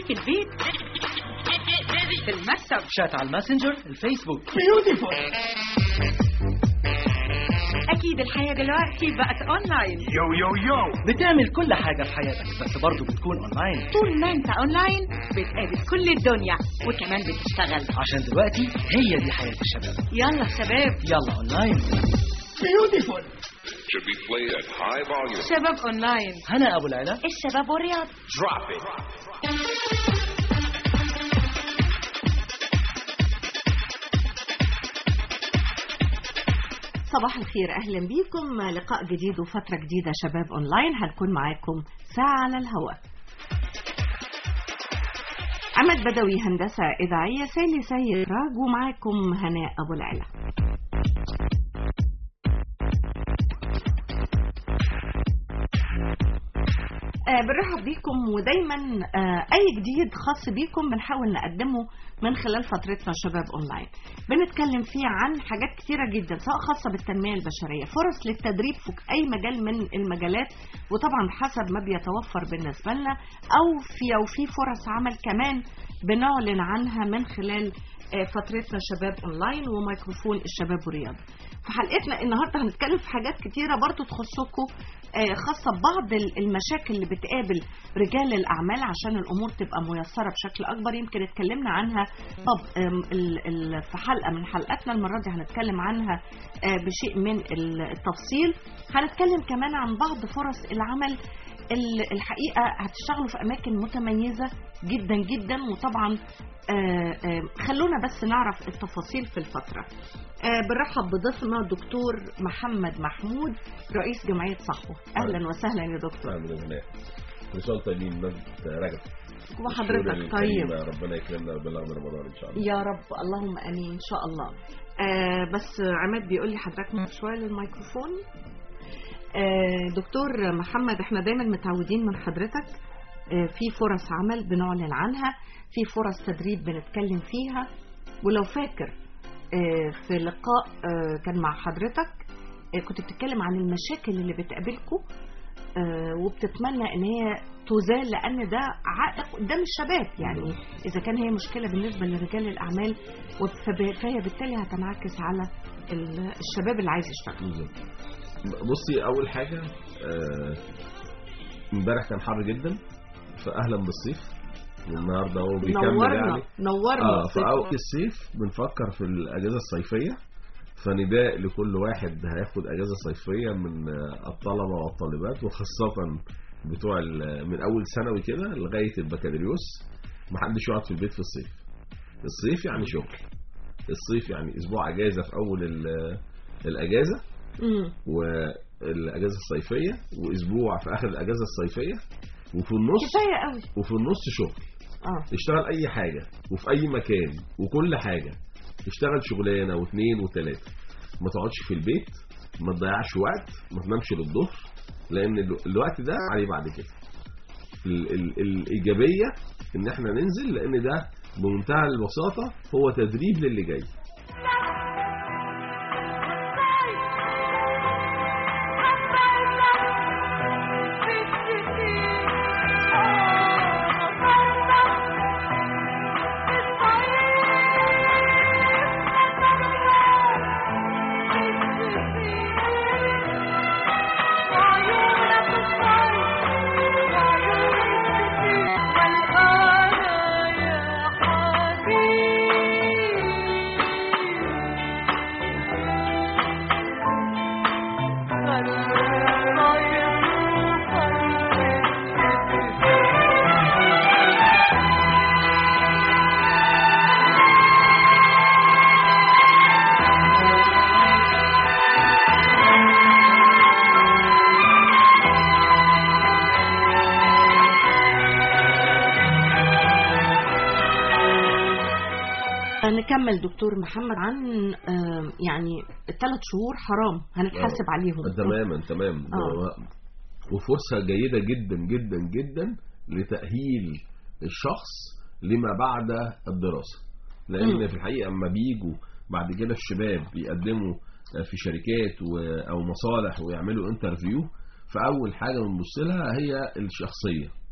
في البيت في المكتب شات على الماسنجر الفيسبوك بيوتيفول اكيد الحياه دلوقتي بقت اونلاين يو يو يو بتعمل كل حاجة في حياتك بس برضه بتكون اونلاين طول ما انت اونلاين بتقابل كل الدنيا وكمان بتشتغل عشان دلوقتي هي دي حياة الشباب يلا شباب يلا اونلاين بيوتيفول should be played at high volume. شباب اونلاين هنا ابو العلا الشباب والرياض Drop it. صباح الخير اهلا بيكم لقاء جديد وفتره جديده شباب اونلاين هنكون معاكم ساعه على الهواء عماد بدوي هندسه اذاعيه سالي سيد راج ومعاكم هناء ابو العلا آه، بنرحب بيكم ودايما آه، اي جديد خاص بيكم بنحاول نقدمه من خلال فترتنا شباب اونلاين بنتكلم فيه عن حاجات كتيرة جدا سواء خاصة بالتنمية البشرية فرص للتدريب في اي مجال من المجالات وطبعا حسب ما بيتوفر بالنسبة لنا او في او في فرص عمل كمان بنعلن عنها من خلال آه، فترتنا شباب اونلاين وميكروفون الشباب والرياضه في حلقتنا النهارده هنتكلم في حاجات كتيره برضو تخصكم آه، خاصه ببعض ال- المشاكل اللي بتقابل رجال الاعمال عشان الامور تبقى ميسره بشكل اكبر يمكن اتكلمنا عنها طب آم، ال- ال- في حلقه من حلقاتنا المره دي هنتكلم عنها آه، بشيء من ال- التفصيل هنتكلم كمان عن بعض فرص العمل ال- الحقيقه هتشتغلوا في اماكن متميزه جدا جدا وطبعا آه، آه، خلونا بس نعرف التفاصيل في الفتره آه، بنرحب بضيفنا دكتور محمد محمود رئيس جمعيه صحوه اهلا وسهلا يا دكتور نعم من هناك كل سنه وانتم طيبين ناس رجب وحضرتك الشهور طيب الكريمة، ربنا يكرمنا ويبلغنا رمضان ان شاء الله يا رب اللهم امين ان شاء الله آه بس عماد بيقول لي حضرتك من شويه للميكروفون آه دكتور محمد احنا دايما متعودين من حضرتك آه في فرص عمل بنعلن عنها في فرص تدريب بنتكلم فيها ولو فاكر آه في لقاء آه كان مع حضرتك آه كنت بتتكلم عن المشاكل اللي بتقابلكم آه، وبتتمنى ان هي تزال لان ده عائق قدام الشباب يعني اذا كان هي مشكله بالنسبه لرجال الاعمال وب- فهي بالتالي هتنعكس على ال- الشباب اللي عايز يشتغل بالظبط. بصي اول حاجه آه، امبارح كان حر جدا فاهلا بالصيف والنهارده هو بيكمل نورنا يعني نورنا اه الصيف. في اول الصيف بنفكر في الاجازه الصيفيه فنداء لكل واحد هياخد اجازه صيفيه من آه، الطلبه والطالبات وخاصه بتوع ال- من اول ثانوي كده لغايه البكالوريوس محدش يقعد في البيت في الصيف الصيف يعني شغل الصيف يعني اسبوع اجازه في اول ال- الاجازه مم. والاجازه الصيفيه واسبوع في اخر الاجازه الصيفيه وفي النص كفايه قوي وفي النص شغل اه اشتغل اي حاجه وفي اي مكان وكل حاجه اشتغل شغلانه واثنين وثلاثه ما تقعدش في البيت ما تضيعش وقت ما تنامش للظهر لان ال- الوقت ده عليه بعد كده ال ال الايجابيه ان احنا ننزل لان ده بمنتهى البساطه هو تدريب للي جاي نكمل دكتور محمد عن آه، يعني الثلاث شهور حرام هنتحاسب عليهم تماما تمام آه. وفرصه جيده جدا جدا جدا لتاهيل الشخص لما بعد الدراسه لان مم. في الحقيقه اما بيجوا بعد كده الشباب بيقدموا في شركات و- او مصالح ويعملوا انترفيو فاول حاجه بنبص لها هي الشخصيه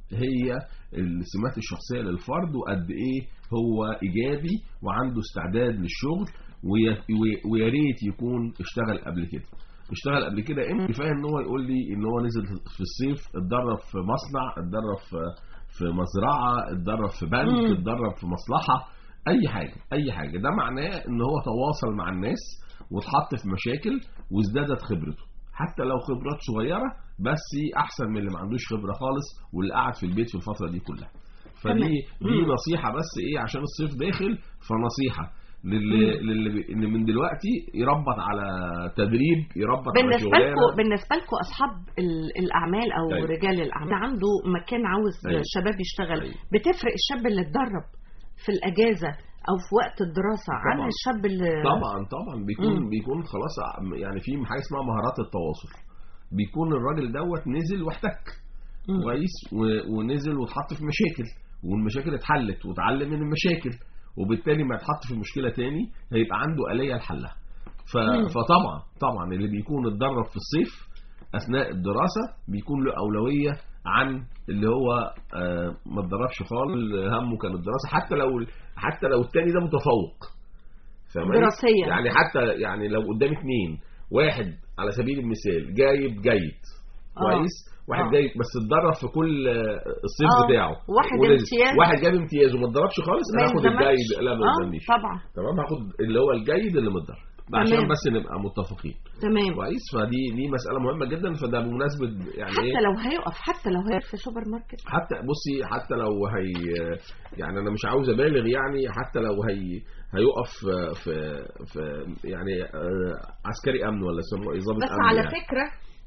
هي السمات الشخصيه للفرد وقد ايه هو ايجابي وعنده استعداد للشغل ويا- ويا- ويا ريت يكون اشتغل قبل كده اشتغل قبل كده امتى كفايه ان هو يقول لي ان هو نزل في الصيف اتدرب في مصنع اتدرب في في مزرعه اتدرب في بنك مم. اتدرب في مصلحه اي حاجه اي حاجه ده معناه ان هو تواصل مع الناس واتحط في مشاكل وازدادت خبرته حتى لو خبرات صغيره بس احسن من اللي ما عندوش خبره خالص واللي قاعد في البيت في الفتره دي كلها فدي تمام. دي مم. نصيحه بس ايه عشان الصيف داخل فنصيحه للي, للي بي- اللي من دلوقتي يربط على تدريب يربط على بالنسبه شغلانه لكم بالنسبه لكم اصحاب ال- الاعمال او أيوة. رجال الاعمال عنده مكان عاوز أيوة. شباب يشتغل أيوة. بتفرق الشاب اللي اتدرب في الاجازه او في وقت الدراسه عن طبعاً. الشاب اللي طبعا طبعا بيكون مم. بيكون خلاص ع- يعني في حاجه اسمها مهارات التواصل بيكون الراجل دوت نزل واحتك مم. كويس و- ونزل واتحط في مشاكل والمشاكل اتحلت واتعلم من المشاكل وبالتالي ما يتحط في مشكله تاني هيبقى عنده آلية لحلها ف... مم. فطبعا طبعا اللي بيكون اتدرب في الصيف اثناء الدراسه بيكون له اولويه عن اللي هو آه، ما اتدربش خالص همه كان الدراسه حتى لو حتى لو التاني ده متفوق فاهماني؟ دراسيا. يعني حتى يعني لو قدام اتنين واحد على سبيل المثال جايب جيد آه. كويس واحد آه. جايب بس اتدرب في كل آه، الصيف آه. بتاعه واحد ونزل. امتياز. واحد جاب امتياز وما اتدربش خالص ما انا هاخد يلزمكش. الجيد لا ما آه، يلزمنيش طبعا تمام هاخد اللي هو الجيد اللي متدرب تمام. عشان بس نبقى متفقين تمام كويس فدي دي مساله مهمه جدا فده بمناسبه يعني ايه حتى لو هيقف حتى لو هيقف في سوبر ماركت حتى بصي حتى لو هي يعني انا مش عاوز ابالغ يعني حتى لو هي هيقف في في يعني آه، عسكري امن ولا يسموه إيه، ضابط بس امن على يعني. فكره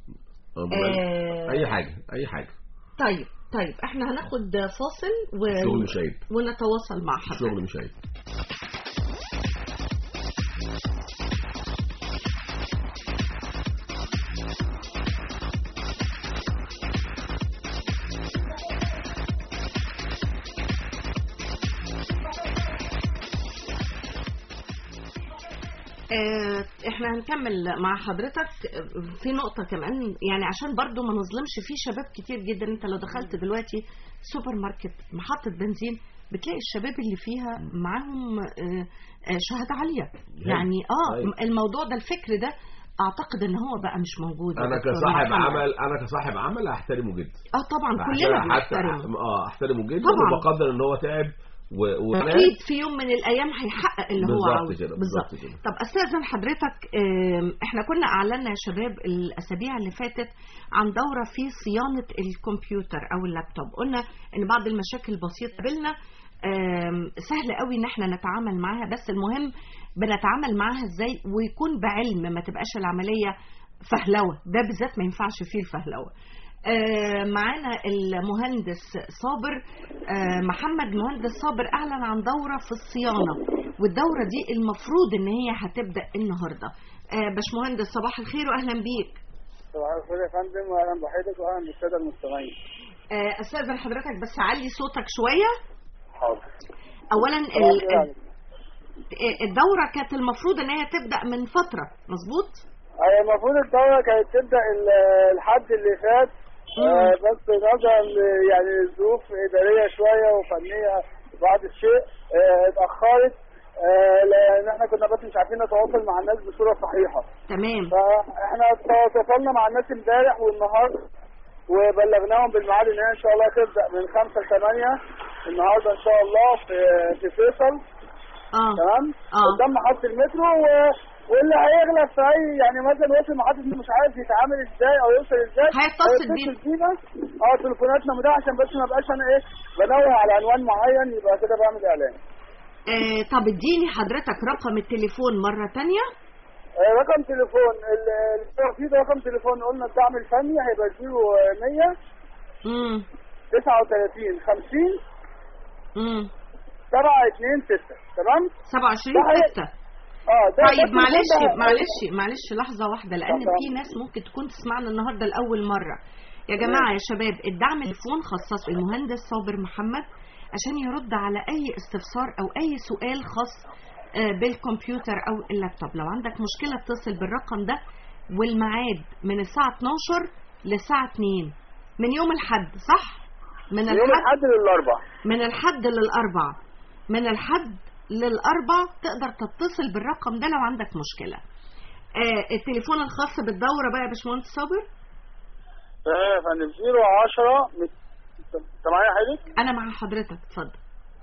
آه، آه، اي حاجه اي حاجه طيب طيب احنا هناخد فاصل و... شغل مش عيب ونتواصل مع حضرتك شغل مش عيب آه، احنا هنكمل مع حضرتك في نقطة كمان يعني عشان برضو ما نظلمش في شباب كتير جدا انت لو دخلت دلوقتي سوبر ماركت محطة بنزين بتلاقي الشباب اللي فيها معاهم آه، آه، شهادة عالية يعني اه أيوة. الموضوع ده الفكر ده اعتقد ان هو بقى مش موجود يا انا دكتور كصاحب محمد. عمل انا كصاحب عمل احترمه جدا اه طبعا كلنا عشان حتى بنحترمه اه احترمه جدا طبعاً. وبقدر ان هو تعب و... و... اكيد في يوم من الايام هيحقق اللي هو بالظبط عاوزه كده، بالظبط بالظبط كده. طب استاذن حضرتك آم، احنا كنا اعلنا يا شباب الاسابيع اللي فاتت عن دوره في صيانه الكمبيوتر او اللابتوب قلنا ان بعض المشاكل البسيطه قابلنا آم، سهل قوي ان احنا نتعامل معاها بس المهم بنتعامل معاها ازاي ويكون بعلم ما تبقاش العمليه فهلوه ده بالذات ما ينفعش فيه الفهلوه آه، معانا المهندس صابر آه، محمد مهندس صابر اعلن عن دوره في الصيانه والدوره دي المفروض ان هي هتبدا النهارده آه، باشمهندس صباح الخير واهلا بيك صباح الخير يا فندم واهلا بحضرتك واهلا بالساده المستمعين آه، استاذن حضرتك بس علي صوتك شويه حاضر اولا ال- ال- الدوره كانت المفروض ان هي تبدا من فتره مظبوط هي المفروض الدوره كانت تبدا ال- الحد اللي فات آه، بس نظرا ل- يعني ظروف اداريه شويه وفنيه بعض الشيء آه، اتاخرت آه، لان احنا كنا بس مش عارفين نتواصل مع الناس بصوره صحيحه تمام فاحنا تواصلنا مع الناس امبارح والنهارده وبلغناهم بالميعاد ان هي ان شاء الله تبدا من 5 ل 8 النهارده ان شاء الله في في فيصل اه تمام اه قدام محطة المترو و... واللي هيغلب في اي يعني مثلا وصل محطة المترو مش عارف يتعامل ازاي او يوصل ازاي هيتصل بينا. بينا اه تليفوناتنا متاحة عشان بس ما بقاش انا ايه بنوه على عنوان معين يبقى كده بعمل اعلان آه، طب اديني حضرتك رقم التليفون مره تانية آه رقم تليفون ال- ال- في ده رقم تليفون قلنا الدعم الفني هيبقى 100 امم 39 50 امم 726 تمام 27 ده هي- 6 اه ده طيب ده معلش التليفون ده- معلش معلش لحظة واحدة لأن طبعا. في ناس ممكن تكون تسمعنا النهاردة لأول مرة يا جماعة يا شباب الدعم التليفون خصصه المهندس صابر محمد عشان يرد على أي استفسار أو أي سؤال خاص آه، بالكمبيوتر أو اللابتوب لو عندك مشكلة اتصل بالرقم ده والميعاد من الساعة 12 للساعة 2 من يوم الحد صح؟ من من يوم الحد الحد للاربع من الحد للأربع من الحد للأربع تقدر تتصل بالرقم ده لو عندك مشكلة آه التليفون الخاص بالدورة بقى يا باشمهندس صابر ايه يا فندم 010 انت معايا حضرتك؟ أنا مع حضرتك اتفضل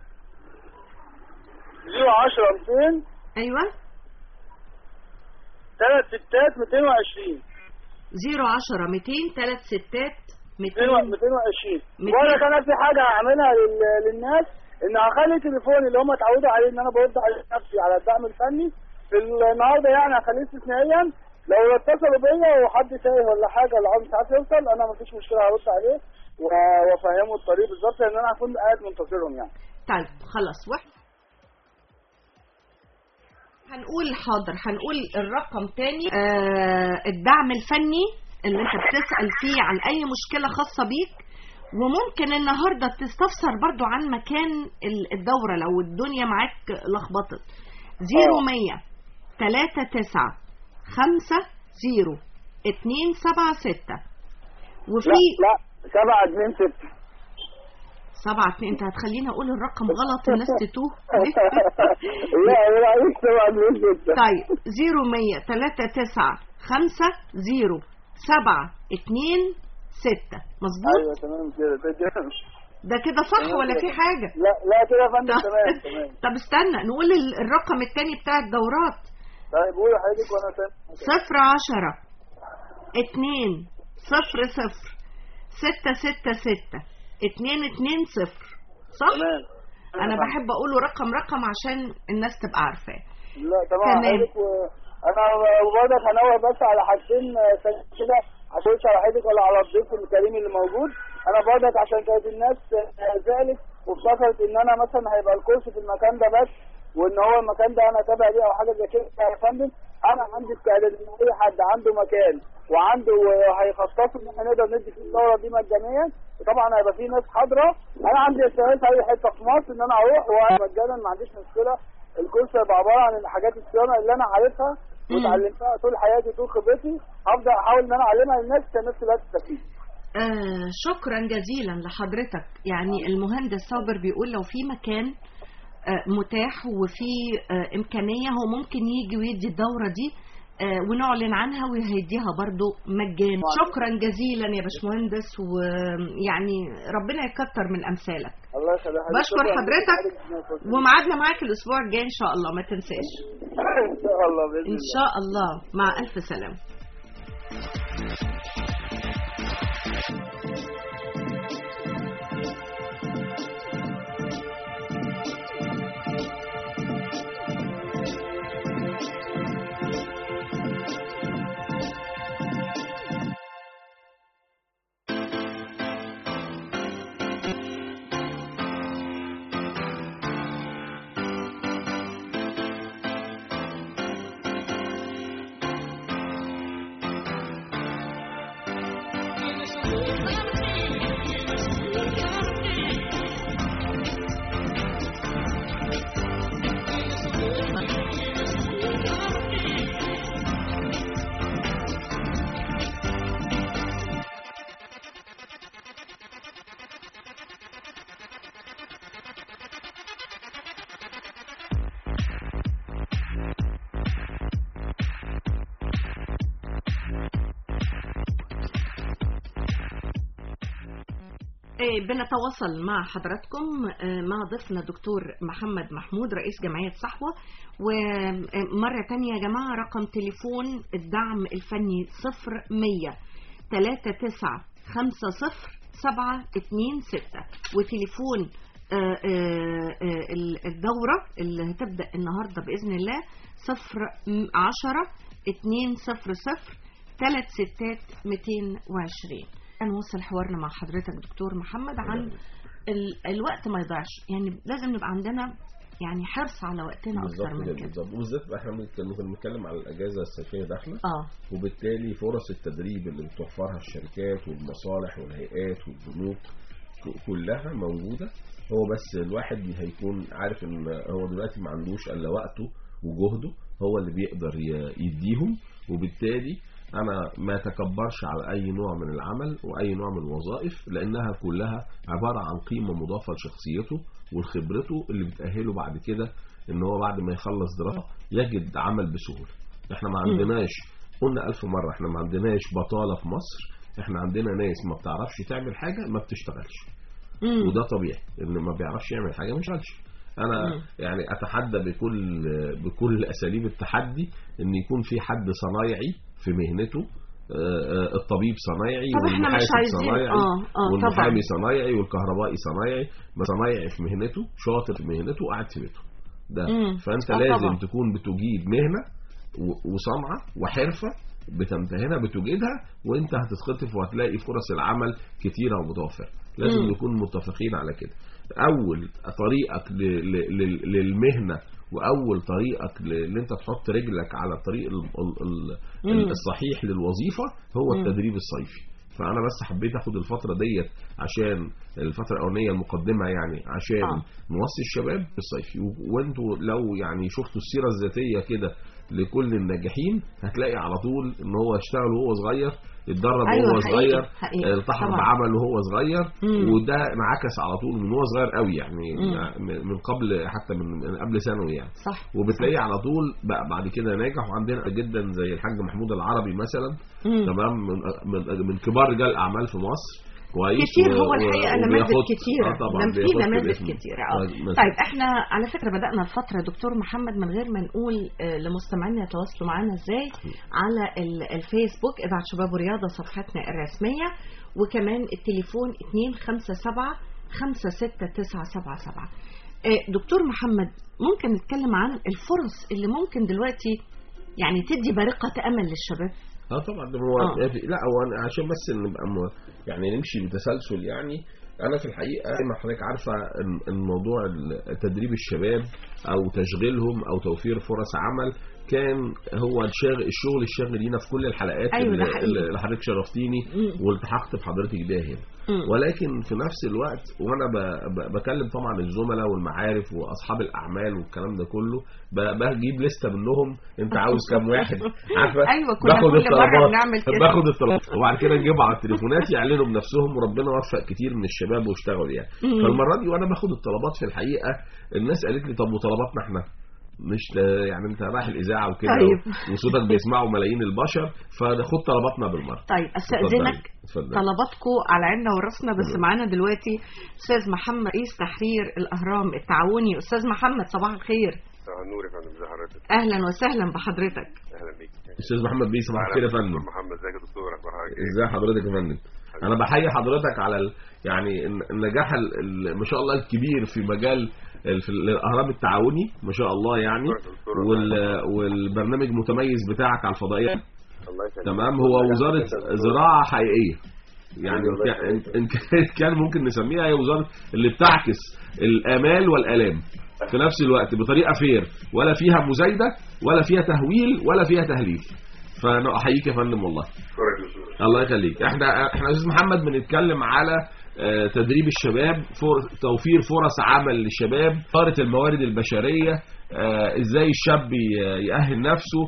010 200 أيوة ثلاث ستات 220 010 200 3 ستات 200 220 وانا كان في حاجه هعملها لل- للناس ان هخلي تليفوني اللي هم اتعودوا عليه ان انا برد على نفسي على الدعم الفني في النهارده يعني هخليه استثنائيا لو اتصلوا بيا وحد تايه ولا حاجه ولا عاوز ساعات يوصل انا مفيش مشكله هرد عليه و- وافهمه الطريق بالظبط لان انا هكون قاعد منتظرهم يعني طيب خلاص واحد هنقول حاضر هنقول الرقم تاني آه الدعم الفني اللي انت بتسأل فيه عن اي مشكلة خاصة بيك وممكن النهاردة تستفسر برضو عن مكان ال- الدورة لو الدنيا معاك لخبطت زيرو مية تلاتة تسعة خمسة زيرو اتنين سبعة ستة وفي لا لا 7 2 6 سبعة اتنين انت هتخليني اقول الرقم غلط والناس تتوه لا لا 7 2 6 طيب زيرو مية تلاتة تسعة خمسة زيرو سبعة اتنين ستة مظبوط ايوه تمام كده تمام ده كده صح ولا في حاجة لا لا كده يا فندم طب- تمام تمام طب استنى نقول ال- الرقم التاني بتاع الدورات طيب قول حضرتك وانا سامع صفر عشرة اتنين صفر صفر ستة ستة ستة اتنين اتنين صفر صح؟ تمام انا بحب اقوله رقم رقم عشان الناس تبقى عارفاه لا تمام تمام. حضرتك و... انا برضك هنوه بس على حاجتين آه، ثانية كده عشان مش على حضرتك ولا على الضيف الكريم اللي موجود انا برضك عشان كانت الناس آه، زعلت وافتكرت ان انا مثلا هيبقى الكرسي في المكان ده بس وان هو المكان ده انا تابع ليه او حاجه زي كده يا فندم انا عندي استعداد ان اي حد عنده مكان وعنده وهيخصصه ان احنا نقدر ندي فيه الدوره دي مجانيا وطبعا هيبقى في ناس حاضره انا عندي استعداد في اي حته في مصر ان انا اروح ومجانا ما عنديش مشكله الكورس هيبقى عباره عن حاجات الصيانه اللي انا عارفها واتعلمتها طول حياتي طول خبرتي هفضل احاول ان انا اعلمها للناس في نفس الوقت تستفيد آه شكرا جزيلا لحضرتك يعني المهندس صابر بيقول لو في مكان آه متاح وفي آه إمكانية هو ممكن يجي ويدي الدورة دي آه ونعلن عنها وهيديها برضو مجانا شكرا جزيلا يا باشمهندس ويعني ربنا يكتر من أمثالك الله يخليك بشكر شكراً. حضرتك وميعادنا معاك الأسبوع الجاي إن شاء الله ما تنساش ان شاء الله باذن إن الله شاء الله مع ألف سلامة إيه، بنتواصل مع حضراتكم آه، مع ضيفنا دكتور محمد محمود رئيس جمعية صحوة ومرة تانية يا جماعة رقم تليفون الدعم الفني صفر مية تلاتة تسعة خمسة صفر سبعة اتنين ستة وتليفون آه، آه، آه، الدورة اللي هتبدأ النهاردة بإذن الله صفر م- عشرة اتنين صفر صفر تلات ستات ميتين وعشرين هنوصل حوارنا مع حضرتك دكتور محمد عن ال... الوقت ما يضيعش يعني لازم نبقى عندنا يعني حرص على وقتنا اكتر بالظبط من كده كده بالظبط وبالذات احنا بنتكلم كنا بنتكلم على الاجازه الصيفيه داخله اه وبالتالي فرص التدريب اللي بتوفرها الشركات والمصالح والهيئات والبنوك ك- كلها موجوده هو بس الواحد هيكون عارف ان هو دلوقتي ما عندوش الا وقته وجهده هو اللي بيقدر ي- يديهم وبالتالي انا ما اتكبرش على اي نوع من العمل واي نوع من الوظائف لانها كلها عباره عن قيمه مضافه لشخصيته وخبرته اللي بتاهله بعد كده ان هو بعد ما يخلص دراسه يجد عمل بسهوله احنا ما عندناش قلنا ألف مرة احنا ما عندناش بطالة في مصر احنا عندنا ناس ما بتعرفش تعمل حاجة ما بتشتغلش مم. وده طبيعي ان ما بيعرفش يعمل حاجه ما يشتغلش انا مم. يعني اتحدى بكل بكل اساليب التحدي ان يكون في حد صنايعي في مهنته آه، آه، الطبيب صنايعي طب احنا مش والمحاسب عايزين- صنايعي اه، اه، والمحامي طبعا. صنايعي والكهربائي صنايعي ما صنايعي في مهنته شاطر في مهنته وقاعد في بيته ده مم. فانت اه، لازم طبعا. تكون بتجيد مهنه و- وصنعه وحرفه بتمتهنها بتجيدها وانت هتتخطف وهتلاقي فرص العمل كتيره ومتوفره لازم مم. نكون متفقين على كده اول طريقك ل- ل- لل- للمهنه واول طريقك ل- اللي انت تحط رجلك على الطريق ال- ال- ال- مم. الصحيح للوظيفه هو مم. التدريب الصيفي فانا بس حبيت اخد الفتره ديت عشان الفتره الاولانيه المقدمه يعني عشان آه. نوصي الشباب الصيفي و- وانتوا لو يعني شفتوا السيره الذاتيه كده لكل الناجحين هتلاقي على طول ان هو اشتغل وهو صغير اتدرب أيوة، وهو حقيقي، صغير حقيقي، التحق طبعا. بعمل وهو صغير مم. وده انعكس على طول من هو صغير قوي يعني مم. من من قبل حتى من من قبل ثانوي يعني صح وبتلاقيه على طول بقى بعد كده ناجح وعندنا جدا زي الحاج محمود العربي مثلا مم. تمام من من, من كبار رجال الاعمال في مصر كويس كتير و- هو الحقيقه و- نماذج وبياخد- كتيره آه طبعا نم- في بياخد نماذج بالاسم. كتيره اه مثلا. طيب احنا على فكره بدانا الفتره دكتور محمد من غير ما نقول آه، لمستمعينا يتواصلوا معنا ازاي على ال- الفيسبوك اذاعه شباب ورياضه صفحتنا الرسميه وكمان التليفون 257 56977 آه، دكتور محمد ممكن نتكلم عن الفرص اللي ممكن دلوقتي يعني تدي بارقه امل للشباب اه طبعا ده هو آه. لا هو أنا عشان بس نبقى م- يعني نمشي بتسلسل يعني انا في الحقيقه زي ما حضرتك عارفه ان إن موضوع ال- تدريب الشباب او تشغيلهم او توفير فرص عمل كان هو الشاغل الشغل الشاغل لينا في كل الحلقات أيوة، ده اللي- حقيقي. اللي حضرتك شرفتيني مم. والتحقت بحضرتك بيها هنا مم. ولكن في نفس الوقت وانا ب- ب- بكلم طبعا الزملاء والمعارف واصحاب الاعمال والكلام ده كله ب- بجيب لسته منهم انت عاوز كام واحد عارفه أيوة، كنا باخد كل مرة الطلبات بنعمل كده. باخد الطلبات وبعد كده نجيبها على التليفونات يعلنوا بنفسهم وربنا وفق كتير من الشباب واشتغلوا يعني مم. فالمره دي وانا باخد الطلبات في الحقيقه الناس قالت لي طب وطلباتنا احنا مش ت- يعني انت رايح الاذاعه وكده طيب. وصوتك بيسمعوا ملايين البشر فخد طلباتنا بالمره طيب استاذنك اتفضل طلباتكم على عيننا وراسنا بس تمام. معانا دلوقتي استاذ محمد رئيس تحرير الاهرام التعاوني استاذ محمد صباح الخير صباح النور يا فندم ازي حضرتك اهلا وسهلا بحضرتك اهلا بيك استاذ محمد بيه صباح الخير يا فندم دكتور محمد ازيك يا دكتور اخبار حضرتك ايه ازي حضرتك يا فندم انا بحيي حضرتك على ال... يعني الن- النجاح ال... ال... ما شاء الله الكبير في مجال ال... في الاهرام التعاوني ما شاء الله يعني شكراً دكتور. وال... والبرنامج المتميز بتاعك على الفضائيه الله يسلمك تمام هو وزاره زراعه حقيقيه يعني الله إن كان- يخليك. ان كان- كان ممكن نسميها هي وزاره اللي بتعكس الامال والالام في نفس الوقت بطريقه فير ولا فيها مزايده ولا فيها تهويل ولا فيها تهليل فانا احييك يا فندم والله شكرا يا دكتور الله يخليك احنا احنا يا استاذ محمد بنتكلم على آه، تدريب الشباب فر... توفير فرص عمل للشباب إدارة الموارد البشرية آه، ازاي الشاب ي- يأهل نفسه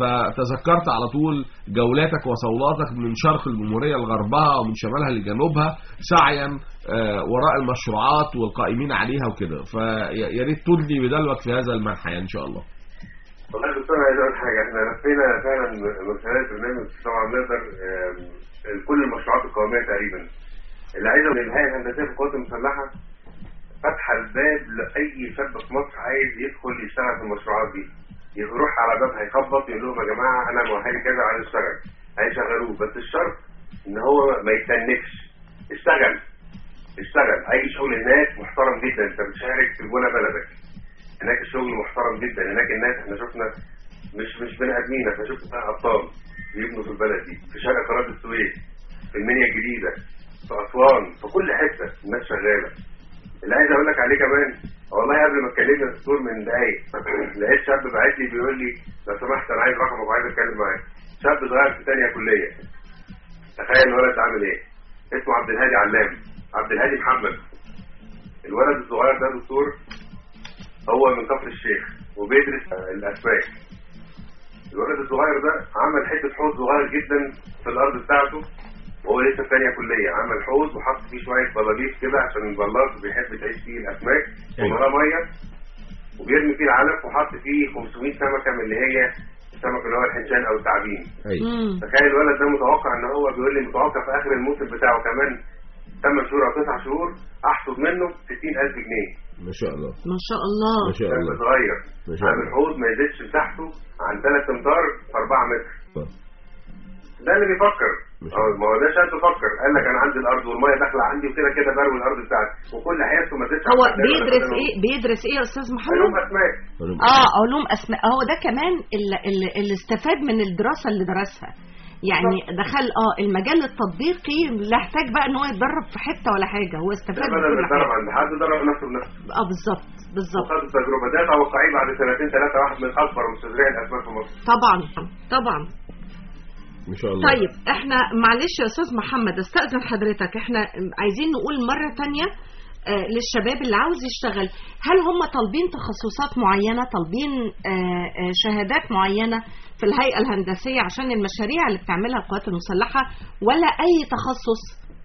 فتذكرت على طول جولاتك وصولاتك من شرق الجمهورية لغربها ومن شمالها لجنوبها سعيا آه، وراء المشروعات والقائمين عليها وكده فيا ريت تدلي بدلوك في هذا المنحى ان شاء الله والله يا دكتور عايز اقول حاجه احنا لفينا فعلا من خلال البرنامج طبعا نقدر آم، كل المشروعات القوميه تقريبا اللي عايزه من الهيئه الهندسيه في القوات المسلحه فاتحه الباب لاي شاب في مصر عايز يدخل يشتغل في المشروعات دي يروح على بابها يخبط يقول لهم يا جماعه انا مؤهلي كذا عايز اشتغل هيشغلوه بس الشرط ان هو ما يتنكش اشتغل اشتغل اي شغل هناك محترم جدا انت بتشارك في بنى بلدك هناك الشغل محترم جدا هناك الناس احنا شفنا مش مش بني ادمين احنا شفنا ابطال بيبنوا في البلد دي في شرق قناه السويس في المنيا الجديده في اسوان في كل حته الناس شغاله اللي عايز اقول لك عليه كمان والله قبل ما اتكلمنا يا دكتور من دقايق لقيت شاب بعت لي بيقول لي لو سمحت انا عايز رقمك وعايز اتكلم معاك شاب صغير في ثانيه كليه تخيل الولد عامل ايه اسمه عبد الهادي علام عبد الهادي محمد الولد الصغير ده دكتور هو من كفر الشيخ وبيدرس آه، الاسماك الولد الصغير ده عمل حته حوض صغير جدا في الارض بتاعته وهو لسه في ثانيه كليه عمل حوض وحط فيه شويه بلاليف كده عشان البلاط بيحب تعيش فيه الاسماك أيوة. ومراه ميه وبيرمي فيه العلف وحط فيه 500 سمكه من اللي هي السمك اللي هو الحنشان او التعابين ايوه مم. تخيل الولد ده متوقع ان هو بيقول لي متوقع في اخر الموسم بتاعه كمان 8 شهور او 9 شهور احصد منه 60000 جنيه ما شاء الله ما شاء الله ما شاء شاب الله صغير ما شاء عامل الله حوض ما يزيدش مساحته عن 3 امتار في 4 متر ده اللي بيفكر مش اه ما هو ده شاب بيفكر قال لك انا عندي الارض والميه داخله عندي وكده كده بروي الارض بتاعتي وكل حياته ما تدفع هو بيدرس ايه بيدرس ايه يا استاذ علوم محمد اسماك علوم. اه علوم اسماء هو ده كمان اللي, اللي, اللي استفاد من الدراسه اللي درسها يعني دخل اه المجال التطبيقي لا يحتاج بقى ان هو يتدرب في حته ولا حاجه هو استفاد من بدل ما كل يتدرب حاجه عند حد درب نفسه بنفسه اه بالظبط بالظبط وخد التجربه ده توقعيه بعد سنتين ثلاثه واحد من اكبر مستزرعي الاسماك في مصر طبعا طبعا ما شاء الله طيب احنا معلش يا استاذ محمد استاذن حضرتك احنا عايزين نقول مره تانية آه، للشباب اللي عاوز يشتغل هل هم طالبين تخصصات معينه طالبين آه، آه، شهادات معينه في الهيئه الهندسيه عشان المشاريع اللي بتعملها القوات المسلحه ولا اي تخصص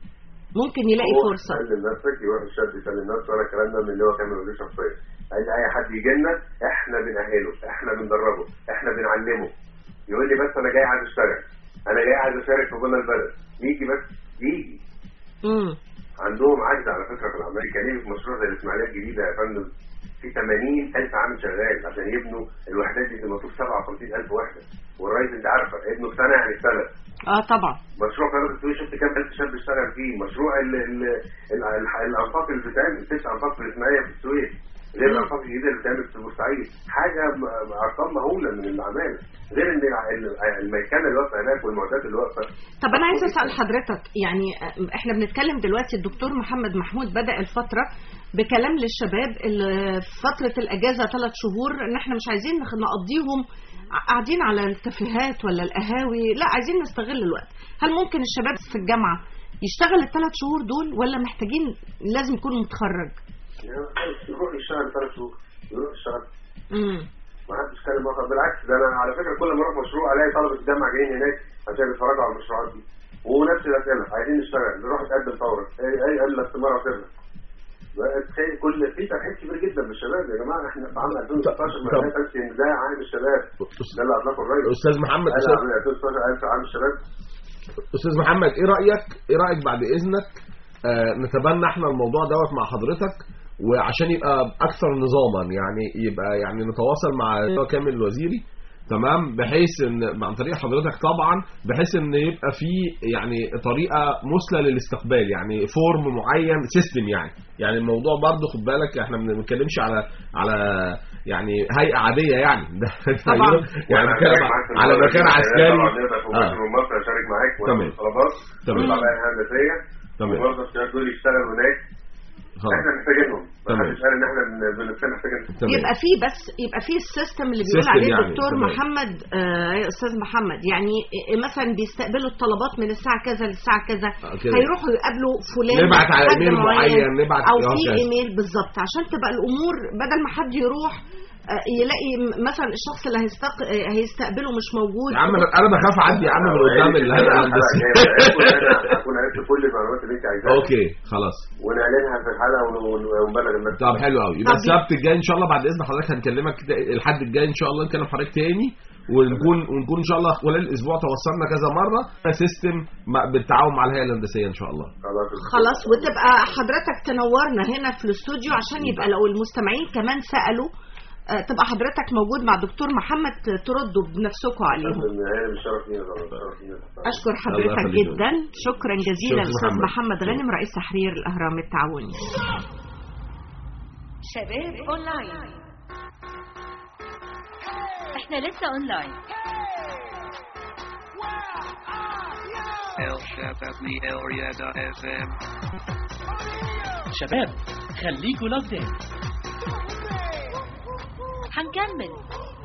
ممكن يلاقي هو فرصه يسلم نفسك يروح الشاب يسلم نفسه وانا الكلام ده من اللي هو كان من وجهه شخصيه عايز اي حد يجي لنا احنا بنأهله احنا بندربه احنا بنعلمه يقول لي بس انا جاي عايز اشتغل انا جاي عايز اشارك في بنا البلد يجي بس يجي امم عندهم عجز على فكره في العمليه كان في مشروع زي الاسماعيليه الجديده يا فندم في 80000 عامل شغال عشان يبنوا الوحدات دي المفروض 57000 وحده والرئيس انت عارفه ابنه في سنه يعني في سنه اه طبعا مشروع قناه السويس شفت كام الف شاب اشتغل فيه مشروع ال ال ال ال الانفاق اللي بتتعمل ست انفاق في الاسماعيليه في السويس غير الانفاق الجديده اللي بتتعمل في بورسعيد حاجه م- ارقام مهوله من الاعمال غير ان الع- ال- الميكنه اللي واقفه هناك والمعدات اللي واقفه طب انا عايزه اسال حضرتك يعني آه، احنا بنتكلم دلوقتي الدكتور محمد محمود بدا الفتره بكلام للشباب اللي في فتره الاجازه ثلاث شهور ان احنا مش عايزين نخ- نقضيهم ع- قاعدين على الكافيهات ولا القهاوي لا عايزين نستغل الوقت هل ممكن الشباب في الجامعه يشتغل الثلاث شهور دول ولا محتاجين لازم يكون متخرج يروح يشتغل ثلاث شهور يروح يشتغل امم ما حدش كلم واحد بالعكس ده انا على فكره كل ما اروح مشروع الاقي طلبه الجامعه جايين هناك عشان يتفرجوا على المشروعات دي ونفس الاسئله عايزين نشتغل نروح نقدم فورا اي اي قال لك استماره وسيبنا بقى تخيل كل في ترحيب كبير جدا بالشباب يا جماعه احنا في عام 2016 ما طب- بس ان ده عام الشباب ده اللي اطلقه الرئيس استاذ محمد قال استاذ عام 2016 عام عام الشباب استاذ محمد ايه رايك ايه رايك بعد اذنك آه نتبنى احنا الموضوع دوت مع حضرتك وعشان يبقى اكثر نظاما يعني يبقى يعني نتواصل مع اللواء كامل الوزيري تمام بحيث ان عن طريق حضرتك طبعا بحيث ان يبقى في يعني طريقه مثلى للاستقبال يعني فورم معين سيستم يعني يعني الموضوع برضه خد بالك احنا ما بنتكلمش على على يعني هيئه عاديه يعني ده طبعا. يعني وأنا بنتكلم هشارك معاك في على الموضوع مكان ده. عسكري طبعا نقدر في اه مصر من مصر اشارك معاك تمام. ونعمل طلبات تمام. ونطلع بقى هندسيه تمام. وبرضه الشباب دول يشتغلوا هناك خلاص احنا محتاجينهم تمام. محدش قال ان احنا بن- بنفسنا محتاجينهم تمام. يبقى فيه بس يبقى فيه السيستم اللي بيقول سيستم عليه يعني، الدكتور تمام. محمد آه يا استاذ محمد يعني آه، مثلا بيستقبلوا الطلبات من الساعه كذا للساعه كذا آه، كده. هيروحوا يقابلوا فلان نبعت على حد ايميل معين نبعت او آه، في كذا. ايميل بالظبط عشان تبقى الامور بدل ما حد يروح آه، يلاقي م- مثلا الشخص اللي هيستق... آه، هيستقبله مش موجود يا عم انا انا بخاف اعدي يا عم من قدام الهيئه الهندسيه هكون عرفت كل المعلومات اللي انت عايزاها اوكي خلاص ونعلنها في الحلقه ون- ون- ونبلغ الناس طب حلو قوي يبقى طب- السبت الجاي ان شاء الله بعد اذن حضرتك هنكلمك كده- الحد الجاي ان شاء الله نكلم حضرتك تاني ونكون ونكون ان شاء الله خلال الاسبوع توصلنا كذا مره سيستم مع- بالتعاون مع الهيئه الهندسيه ان شاء الله خلاص خلاص وتبقى حضرتك تنورنا هنا في الاستوديو عشان يبقى لو المستمعين كمان سالوا آه، تبقى حضرتك موجود مع دكتور محمد تردوا بنفسكم عليهم النهايه بالشرف لينا طبعا الشرف لينا اشكر الله حضرتك يخليك. جدا شكرا جزيلا شكرا استاذ محمد. محمد غانم رئيس تحرير الاهرام التعاوني شباب اونلاين احنا لسه اونلاين El Shabab Area.fm. شباب خليكوا لوكد ان هنكمل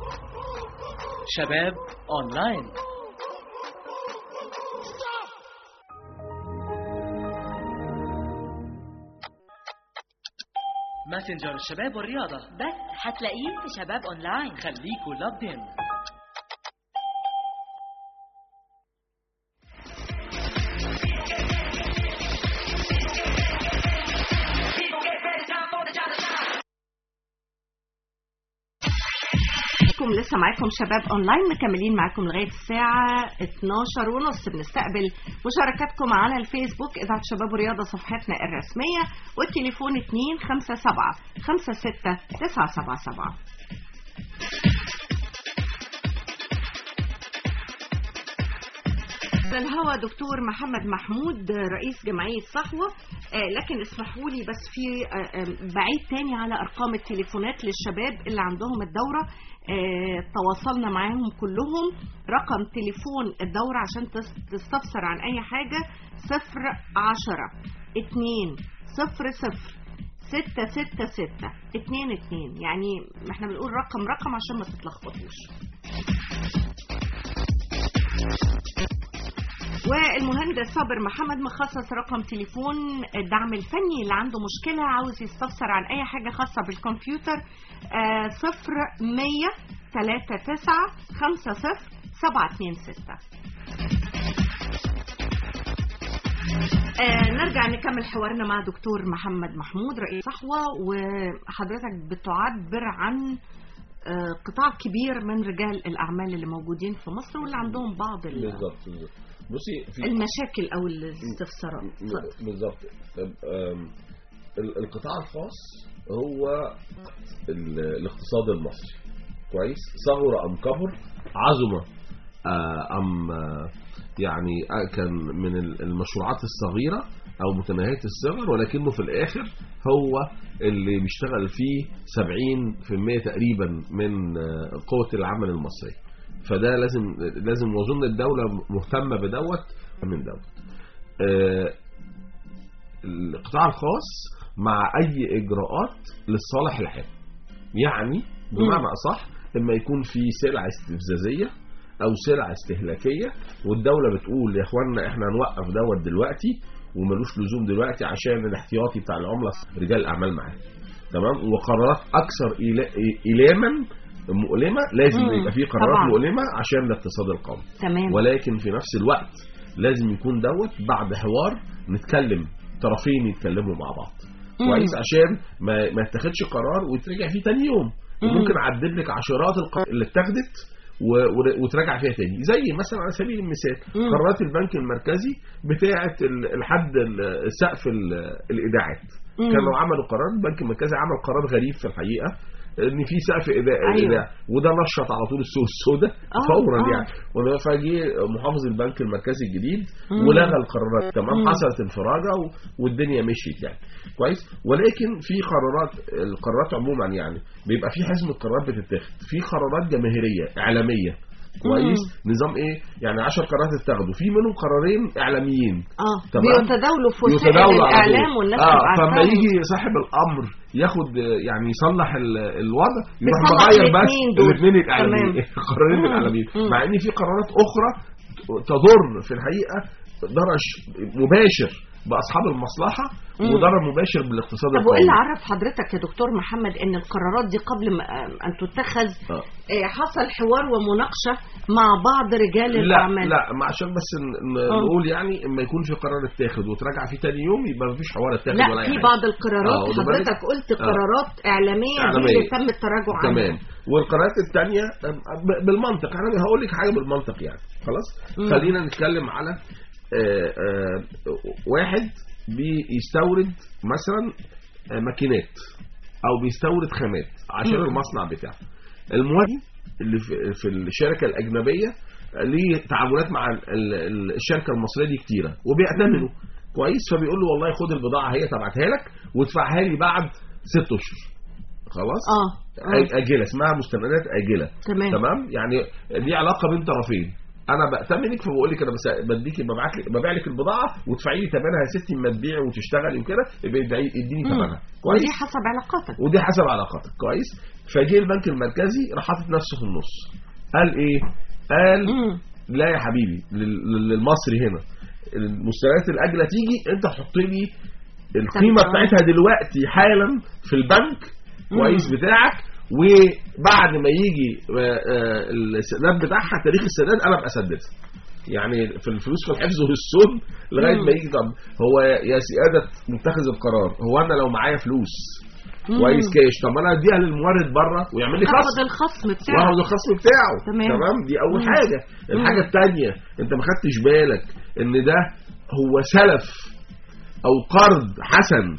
شباب اونلاين ماسنجر الشباب والرياضة بس هتلاقيه في شباب اونلاين خليكوا لوكد ان بيكم لسه معاكم شباب اونلاين مكملين معاكم لغايه الساعه 12 ونص بنستقبل مشاركاتكم على الفيسبوك اذاعه شباب ورياضه صفحتنا الرسميه والتليفون 257 56 977 على الهوا دكتور محمد محمود رئيس جمعية صحوة آه، لكن اسمحوا لي بس في آه، آه، بعيد تاني على أرقام التليفونات للشباب اللي عندهم الدورة آه، تواصلنا معاهم كلهم رقم تليفون الدورة عشان تس- تستفسر عن أي حاجة صفر عشرة اتنين صفر صفر ستة ستة ستة اتنين اتنين يعني احنا بنقول رقم رقم عشان ما تتلخبطوش والمهندس صابر محمد مخصص رقم تليفون الدعم الفني اللي عنده مشكلة عاوز يستفسر عن أي حاجة خاصة بالكمبيوتر آه، صفر مية تلاتة تسعة خمسة صفر سبعة اتنين ستة آه نرجع نكمل حوارنا مع دكتور محمد محمود رئيس صحوة وحضرتك بتعبر عن آه قطاع كبير من رجال الأعمال اللي موجودين في مصر واللي عندهم بعض ال- بالظبط بالظبط. بصي في المشاكل أو الاستفسارات اتفضل. بالظبط أم، ال- القطاع الخاص هو ال- الاقتصاد المصري كويس صغر ام كبر عظم آه، ام آه، يعني آه، كان من ال- المشروعات الصغيره او متناهيه الصغر ولكنه في الاخر هو اللي بيشتغل فيه 70% تقريبا من آه، قوه العمل المصريه فده لازم لازم واظن الدوله مهتمه بدوت من دوت آه، القطاع الخاص مع اي اجراءات للصالح العام يعني بمعنى اصح لما يكون في سلعه استفزازيه او سلعه استهلاكيه والدوله بتقول يا اخوانا احنا هنوقف دوت دلوقتي وملوش لزوم دلوقتي عشان الاحتياطي بتاع العمله رجال الاعمال معاه تمام وقرارات اكثر إيلا- ايلاما مؤلمه لازم مم. يبقى في قرارات طبعاً. مؤلمه عشان الاقتصاد القومي تمام ولكن في نفس الوقت لازم يكون دوت بعد حوار نتكلم طرفين يتكلموا مع بعض مم. كويس عشان ما ما يتخذش قرار ويترجع فيه تاني يوم مم. وممكن اعدد لك عشرات القرارات اللي اتخذت و- و- وتراجع فيها تاني زي مثلا على سبيل المثال مم. قرارات البنك المركزي بتاعه ال- الحد ال- سقف ال- الايداعات مم. كانوا عملوا قرار البنك المركزي عمل قرار غريب في الحقيقه ان في سقف ايداع أيوة. ايداع وده نشط على طول السوق السوداء آه، فورا آه. يعني وده فجي محافظ البنك المركزي الجديد مم. ولغى القرارات تمام مم. حصلت انفراجه و- والدنيا مشيت يعني كويس ولكن في قرارات القرارات عموما يعني بيبقى في حزمه قرارات بتتاخد في قرارات جماهيريه اعلاميه كويس نظام ايه يعني 10 قرارات اتاخدوا في منهم قرارين اعلاميين اه تمام. بيتداولوا في وسائل يتداولوا على طول. الاعلام والناس اه تبقى فلما عارفاهم. يجي صاحب الامر ياخد آه، يعني يصلح ال- الوضع يروح بيصلح مغير بس الاتنين دول. الاثنين الاعلاميين تمام. القرارين مم. الاعلاميين مم. مع ان في قرارات اخرى تضر في الحقيقه ضرر مباشر باصحاب المصلحه مم. وضرر مباشر بالاقتصاد طب وايه اللي القومي عرف حضرتك يا دكتور محمد ان القرارات دي قبل ما ان تتخذ آه. آه، حصل حوار ومناقشه مع بعض رجال لا الاعمال لا ما عشان بس ن- ن- آه. نقول يعني اما يكون في قرار اتاخد وتراجع فيه تاني يوم يبقى مفيش حوار اتاخد لا ولا أي في حاجة. بعض القرارات آه، وده حضرتك بالك- قلت آه. قرارات اعلاميه, دي إعلامية. اللي تم التراجع عنها تمام والقرارات الثانيه بالمنطق انا هقول لك حاجه بالمنطق يعني خلاص مم. خلينا نتكلم على آه، آه، واحد بيستورد مثلا آه، ماكينات او بيستورد خامات عشان مم. المصنع بتاعه المورد اللي في- في الشركه الاجنبيه ليه تعاملات مع ال- ال- الشركه المصريه دي كتيره وبيأتمنوا كويس فبيقول له والله خد البضاعه هي تبعتها لك وادفعها لي بعد ست اشهر خلاص اه أج- آه. اجله اسمها مستندات اجله تمام تمام يعني دي علاقه بين طرفين انا بأتمنك فبقول لك انا بس بديك ببعت لك ببيع لك البضاعه وتدفعي لي ثمنها يا ستي اما تبيعي وتشتغلي وكده يبقى ادعي- اديني مم. ثمنها ودي كويس حسب علاقاتك ودي حسب علاقاتك كويس فجه البنك المركزي راح حاطط نفسه في النص قال ايه قال مم. لا يا حبيبي لل- لل- للمصري هنا المستندات الاجله تيجي انت حط لي القيمه طب- بتاعتها دلوقتي حالا في البنك كويس مم. بتاعك وبعد ما يجي آه، آه، السداد بتاعها تاريخ السداد انا ابقى اسددها يعني في الفلوس في الحفظ والسن لغايه مم. ما يجي طب هو يا يا سياده متخذ القرار هو انا لو معايا فلوس مم. كويس كاش طب ما انا اديها للمورد بره ويعمل لي تاخد خصم الخصم بتاعه واخد الخصم بتاعه تمام. تمام دي اول مم. حاجه الحاجه الثانيه انت ما خدتش بالك ان ده هو سلف او قرض حسن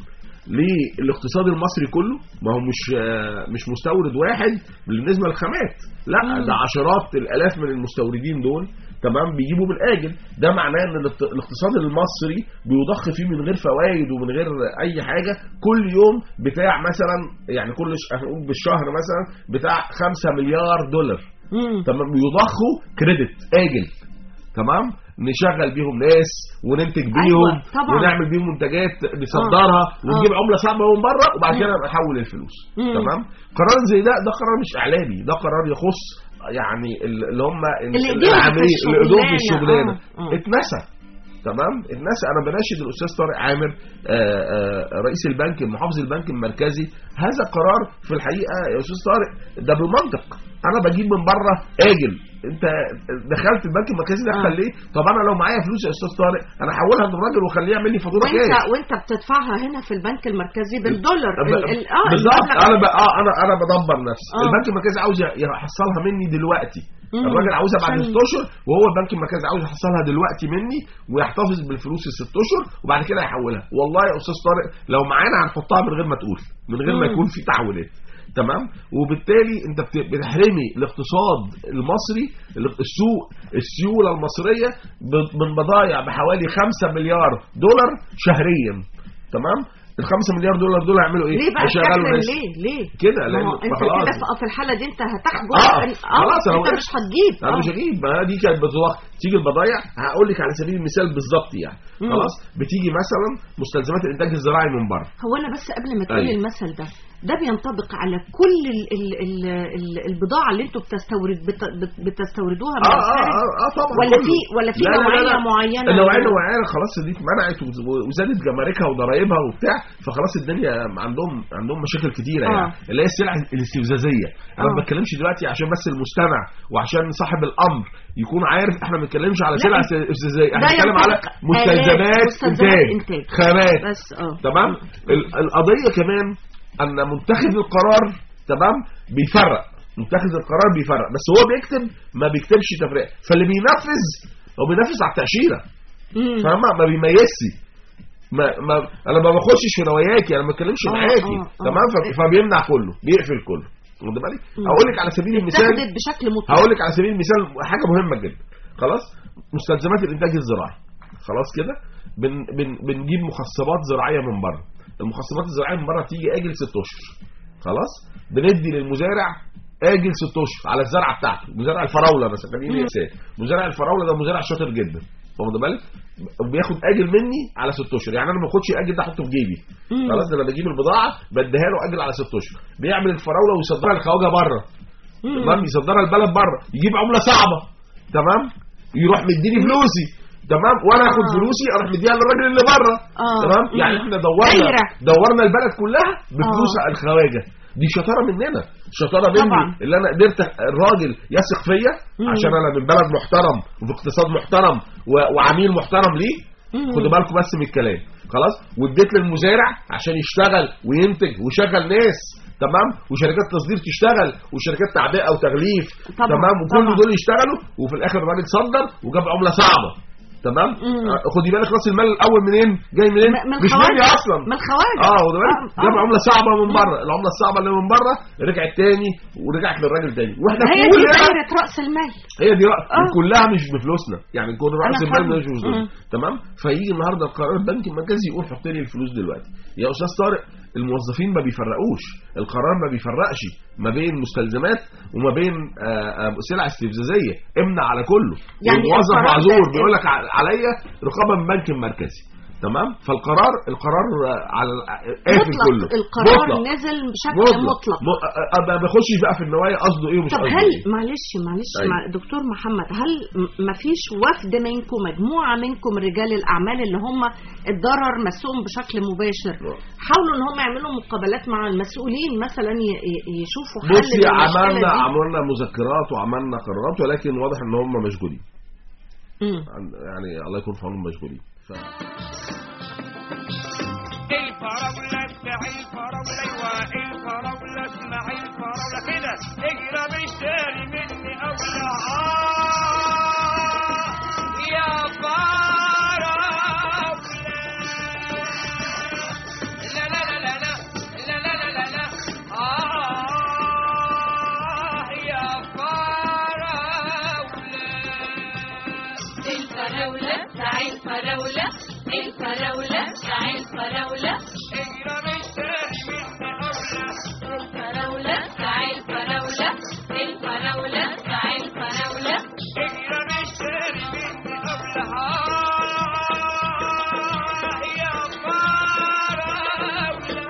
للاقتصاد المصري كله ما هو مش آه، مش مستورد واحد بالنسبه للخامات لا مم. ده عشرات الالاف من المستوردين دول تمام بيجيبوا بالاجل ده معناه ان الاقت- الاقتصاد المصري بيضخ فيه من غير فوائد ومن غير اي حاجه كل يوم بتاع مثلا يعني كل ش- هنقول بالشهر مثلا بتاع 5 مليار دولار مم. تمام يضخوا كريدت اجل تمام نشغل بيهم ناس وننتج بيهم أيوة، طبعا. ونعمل بيهم منتجات نصدرها ونجيب عمله صعبه من بره وبعد مم. كده نحول الفلوس مم. تمام قرار زي ده ده قرار مش اعلامي ده قرار يخص يعني ال- اللي هم ال- اللي إيديهم في العاملين اللي ايديهم في الشغلانة. الشغلانه آه، آه. اتنسى تمام الناس انا بناشد الاستاذ طارق عامر آه، آه، رئيس البنك محافظ البنك المركزي هذا قرار في الحقيقه يا استاذ طارق ده بالمنطق انا بجيب من بره اجل انت دخلت البنك المركزي دخل آه. ليه طب انا لو معايا فلوس يا استاذ طارق انا احولها للراجل واخليه يعمل لي فاتوره وانت كاش وانت بتدفعها هنا في البنك المركزي بالدولار ب- ال- ال- اه بالظبط المبلغ- انا بقى اه انا انا بدبر نفسي آه. البنك المركزي عاوز يحصلها مني دلوقتي مم. الراجل عاوزها بعد عشان- ست اشهر وهو البنك المركزي عاوز يحصلها دلوقتي مني ويحتفظ بالفلوس الست اشهر وبعد كده يحولها والله يا استاذ طارق لو معانا هنحطها من غير ما تقول من غير ما مم. يكون في تحويلات تمام وبالتالي انت بت- بتحرمي الاقتصاد المصري السوق السيوله المصريه ب- من بضايع بحوالي 5 مليار دولار شهريا تمام ال 5 مليار دولار دول هيعملوا ايه؟ ليه بقى هيشغلوا تحرم ناس ليه ليه كده ما لان هو انت خلاص. كده في- في الحاله دي انت هتحجب اه اه خلاص انا انت وقفت. مش هتجيب انا آه. مش هجيب ما دي كانت بتضخ تيجي البضايع هقول لك على سبيل المثال بالظبط يعني مم. خلاص بتيجي مثلا مستلزمات الانتاج الزراعي من بره هو انا بس قبل ما تقولي أيوة. المثل ده ده بينطبق على كل ال ال ال ال البضاعه اللي انتوا بتستورد بت بت بتستوردوها من اه اه الخارج اه, آه طبعا ولا كله. في ولا في لا لا لا نوعيه لا. معينه النوعيه معينه خلاص دي اتمنعت و- وزادت جماركها وضرايبها وبتاع فخلاص الدنيا عندهم عندهم مشاكل كتيره آه. يعني اللي هي السلع الاستفزازيه انا ما آه. بتكلمش دلوقتي عشان بس المستمع وعشان صاحب الامر يكون عارف احنا ما بنتكلمش على لا، سلع إنت- استفزازيه احنا ده بنتكلم على ينطبق مستلزمات آلات، مستلزمات انتاج إنتاج. خامات بس اه تمام ال- القضيه كمان ان متخذ القرار تمام بيفرق متخذ القرار بيفرق بس هو بيكتب ما بيكتبش تفريق فاللي بينفذ هو بينفذ على التاشيره مم. فاهمه ما بيميزش ما ما انا ما باخدش في رواياكي انا ما بتكلمش آه، معاكي آه، آه. تمام ف- فبيمنع كله بيقفل كله واخد بالك مم. هقول لك على سبيل المثال اتخذت بشكل مطلق هقول لك على سبيل المثال حاجه مهمه جدا خلاص مستلزمات الانتاج الزراعي خلاص كده بن بن بنجيب مخصبات زراعيه من بره المخصبات الزراعيه من بره تيجي اجل ست اشهر خلاص بندي للمزارع اجل ست اشهر على الزرعه بتاعته مزارع الفراوله مثلا خليني مم. مثال مزارع الفراوله ده مزارع شاطر جدا واخد بالك بياخد اجل مني على ست اشهر يعني انا ما باخدش الاجل ده احطه في جيبي مم. خلاص ده انا بجيب البضاعه بديها له اجل على ست اشهر بيعمل الفراوله ويصدرها للخواجه بره مم. تمام يصدرها البلد بره يجيب عمله صعبه تمام يروح مديني فلوسي تمام وانا اخد آه. فلوسي اروح مديها للراجل اللي بره آه. تمام مم. يعني احنا دورنا دايرة. دورنا البلد كلها بفلوس آه. الخواجه دي شطاره مننا شطاره مني طبعا. اللي انا قدرت الراجل يثق فيا مم. عشان انا من بلد محترم وفي اقتصاد محترم و- وعميل محترم ليه مم. خدوا بالكم بس من الكلام خلاص واديت للمزارع عشان يشتغل وينتج ويشغل ناس تمام وشركات تصدير تشتغل وشركات تعبئه وتغليف طبعا، تمام وكل طبعا. دول يشتغلوا وفي الاخر الراجل صدر وجاب عمله صعبه تمام مم. آه، خدي بالك راس المال الاول منين جاي منين م- من مش الخواجة. مني اصلا من الخواجة. اه خدي بالك آه، آه. جاب عمله صعبه من بره العمله الصعبه اللي من بره رجعت تاني ورجعت للراجل تاني واحنا هي دي كلنا دايره راس المال هي دي رأ... آه. كلها مش بفلوسنا يعني كل راس أنا المال فاهمة. مش بفلوسنا مم. تمام فيجي النهارده القرار البنك المركزي يقول حط لي الفلوس دلوقتي يا استاذ طارق الموظفين ما بيفرقوش القرار ما بيفرقش ما بين مستلزمات وما بين آه، آه، سلع استفزازيه امنع على كله يعني الموظف القرار معذور ده- بيقول لك ع- عليا رقابه من البنك المركزي تمام فالقرار القرار آه، على قافل مطلق كله القرار مطلق. نزل بشكل مطلق, مطلق. م... أ- أ- ما بخشش بقى في النوايا قصده ايه ومش طب قصده هل ايه معلش معلش أيوة. مع دكتور محمد هل م- مفيش وفد منكم مجموعه منكم رجال الاعمال اللي هم الضرر مسهم بشكل مباشر حاولوا ان هم يعملوا مقابلات مع المسؤولين مثلا ي- ي- يشوفوا حل بصي للمشكلة عملنا دي؟ عملنا مذكرات وعملنا قرارات ولكن واضح ان هم مشغولين مم. يعني الله يكون في عونهم مشغولين ف... الفراولة بتاع الفراولة ايوه الفراولة كده اجرى مشتري مني أولى يا فراولة لا لا لا لا لا لا لا لا لا لا آه يا فراولة الفراولة تعي الفراولة الفراولة تعي الفراولة اجرى مشتري مني أولى الفراولة تعي الفراولة الفراولة تعي الفراولة اجرى مشتري مني أولى يا فراولة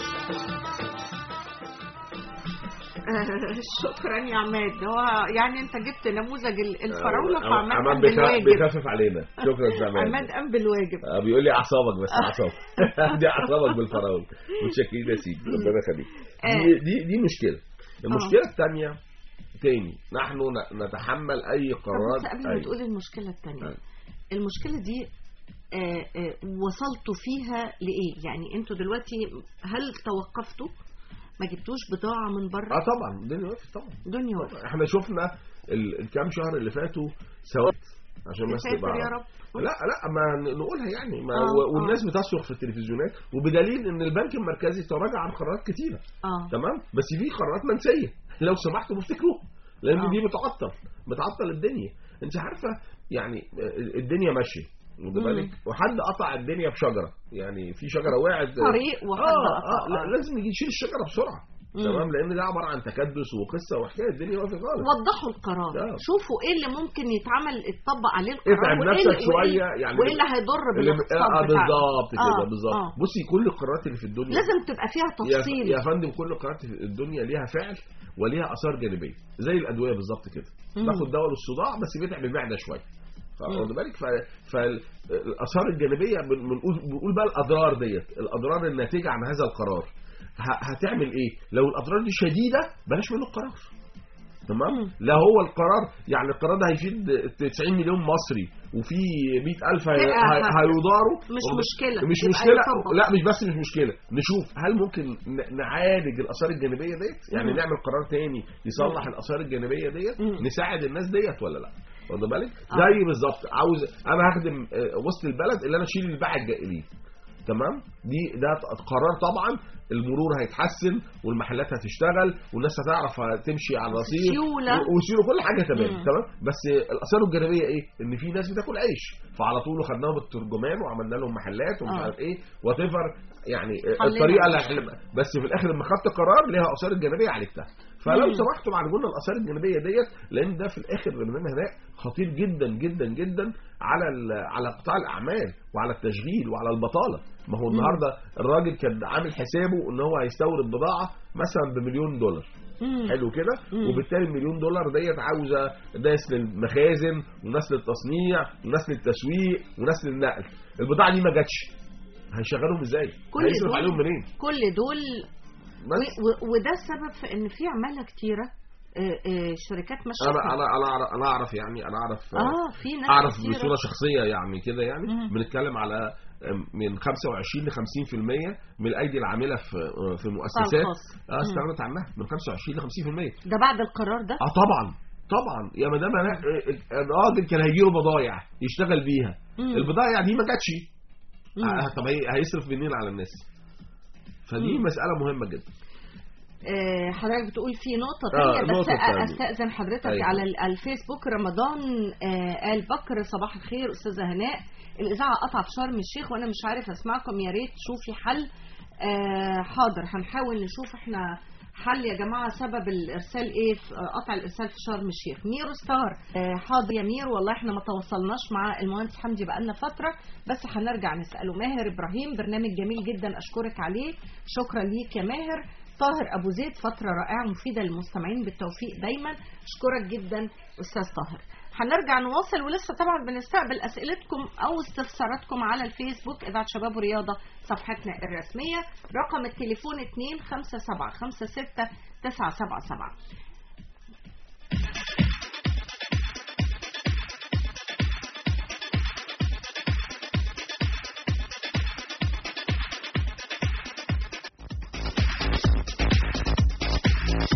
آه، شكرا يا عماد هو يعني انت جبت نموذج ال- الفراوله آه، فعماد عماد قام بيخ- بالواجب بيخفف علينا شكرا زمان عماد قام بالواجب آه، بيقول لي اعصابك بس اعصابك دي اعصابك بالفراوله متشكرين يا سيدي ربنا يخليك دي دي دي مشكله المشكله الثانيه تاني نحن ن- نتحمل اي طب قرارات بس قبل ما أي- تقول المشكله الثانيه أي. المشكله دي آه، آه، وصلتوا فيها لايه يعني انتوا دلوقتي هل توقفتوا ما جبتوش بضاعه من بره اه طبعا الدنيا وقفت طبعا دنيا وقفت احنا شفنا ال- الكام شهر اللي فاتوا سواد عشان الناس ساتر تبقى يا رب لا لا ما ن- نقولها يعني ما آه، و- والناس بتصرخ في التلفزيونات وبدليل ان البنك المركزي تراجع عن قرارات كتيره اه تمام بس في قرارات منسيه لو سمحتوا افتكروها لان آه. دي بتعطل بتعطل الدنيا انت عارفه يعني الدنيا ماشيه واخد مم. بالك وحد قطع الدنيا بشجره يعني في شجره وقعت طريق وحد اه, قطع. آه لا لازم يجي يشيل الشجره بسرعه مم. تمام لان ده عباره عن تكدس وقصه وحكايه الدنيا واقفه خالص وضحوا القرار آه. شوفوا ايه اللي ممكن يتعمل يتطبق عليه القرار اتعب وإيه نفسك اللي- شويه وإيه- يعني وايه اللي هيضر اللي- بالاقتصاد اه بتاعنا. بالظبط كده آه، بالظبط آه. بصي كل القرارات اللي في الدنيا لازم تبقى فيها يا, تفصيل يا فندم كل القرارات في الدنيا ليها فعل وليها اثار جانبيه زي الادويه بالظبط كده مم. باخد دواء للصداع بس بيتعب المعده شويه مم. واخد بالك فالاثار الجانبيه بن- بنقول بنقول بقى الاضرار ديت الاضرار الناتجه عن هذا القرار ه- هتعمل ايه لو الاضرار دي شديده بلاش منه القرار تمام مم. لا هو القرار يعني القرار ده هيفيد 90 مليون مصري وفي 100000 هي- فئة هي- هت- هيضاروا مش وب- مشكلة. مش يبقى مشكله يطبق. لا مش بس مش مشكله نشوف هل ممكن ن- نعالج الاثار الجانبيه ديت يعني مم. نعمل قرار تاني يصلح الاثار الجانبيه ديت مم. نساعد الناس ديت ولا لا واخد بالك آه. زي بالظبط عاوز انا هخدم آه، وسط البلد اللي انا اشيل الباعة الجائلين تمام دي ده قرار طبعا المرور هيتحسن والمحلات هتشتغل والناس هتعرف تمشي على الرصيف سيولة. و- وسيوله كل حاجه تمام مم. تمام بس الاثار الجانبيه ايه ان في ناس بتاكل عيش فعلى طول خدناهم بالترجمان وعملنا لهم محلات ومش آه. عارف ايه وات يعني حلينا. الطريقه اللي هحل- بس في الاخر لما خدت قرار ليها اثار الجانبيه عالجتها فلو مم. سمحتوا معالجوا لنا الاثار الجانبيه ديت لان ده في الاخر من هناك خطير جدا جدا جدا على ال- على قطاع الاعمال وعلى التشغيل وعلى البطاله ما هو النهارده الراجل كان عامل حسابه ان هو هيستورد بضاعه مثلا بمليون دولار مم. حلو كده مم. وبالتالي المليون دولار ديت عاوزه ناس للمخازن وناس للتصنيع وناس للتسويق وناس للنقل البضاعه دي ما جاتش هيشغلهم ازاي كل هيصرف دول- عليهم منين كل دول بس و- و- وده السبب في ان في عماله كتيره آه، آه، شركات ماشيه انا انا انا اعرف انا اعرف يعني انا اعرف اه في ناس اعرف كتيرة. بصوره شخصيه يعني كده يعني مم. بنتكلم على من 25 ل 50% من الايدي العامله في في مؤسسات الخاص. اه مم. استغنت عنها من 25 ل 50% ده بعد القرار ده اه طبعا طبعا يا مدام أنا- الراجل كان هيجي له بضايع يشتغل بيها مم. البضايع دي ما جاتش مم. آه، طب هي- هيصرف منين على الناس فدي مم. مساله مهمه جدا آه، حضرتك بتقول في نقطة آه، تانية بس نقطة تانية. استأذن حضرتك أيوة. على ال- الفيسبوك رمضان آه، قال بكر صباح الخير أستاذة هناء الإذاعة قطعت شرم الشيخ وأنا مش عارف أسمعكم يا ريت شوفي حل آه، حاضر هنحاول نشوف احنا حل يا جماعة سبب الإرسال إيه في آه، قطع الإرسال في شرم الشيخ ميرو ستار آه، حاضر يا مير والله احنا ما تواصلناش مع المهندس حمدي بقالنا فترة بس هنرجع نسأله ماهر إبراهيم برنامج جميل جدا أشكرك عليه شكرا ليك يا ماهر طاهر ابو زيد فتره رائعه مفيده للمستمعين بالتوفيق دايما اشكرك جدا استاذ طاهر هنرجع نواصل ولسه طبعا بنستقبل اسئلتكم او استفساراتكم على الفيسبوك اذاعه شباب ورياضه صفحتنا الرسميه رقم التليفون 2 5 7 5 6 9 7 7 Thank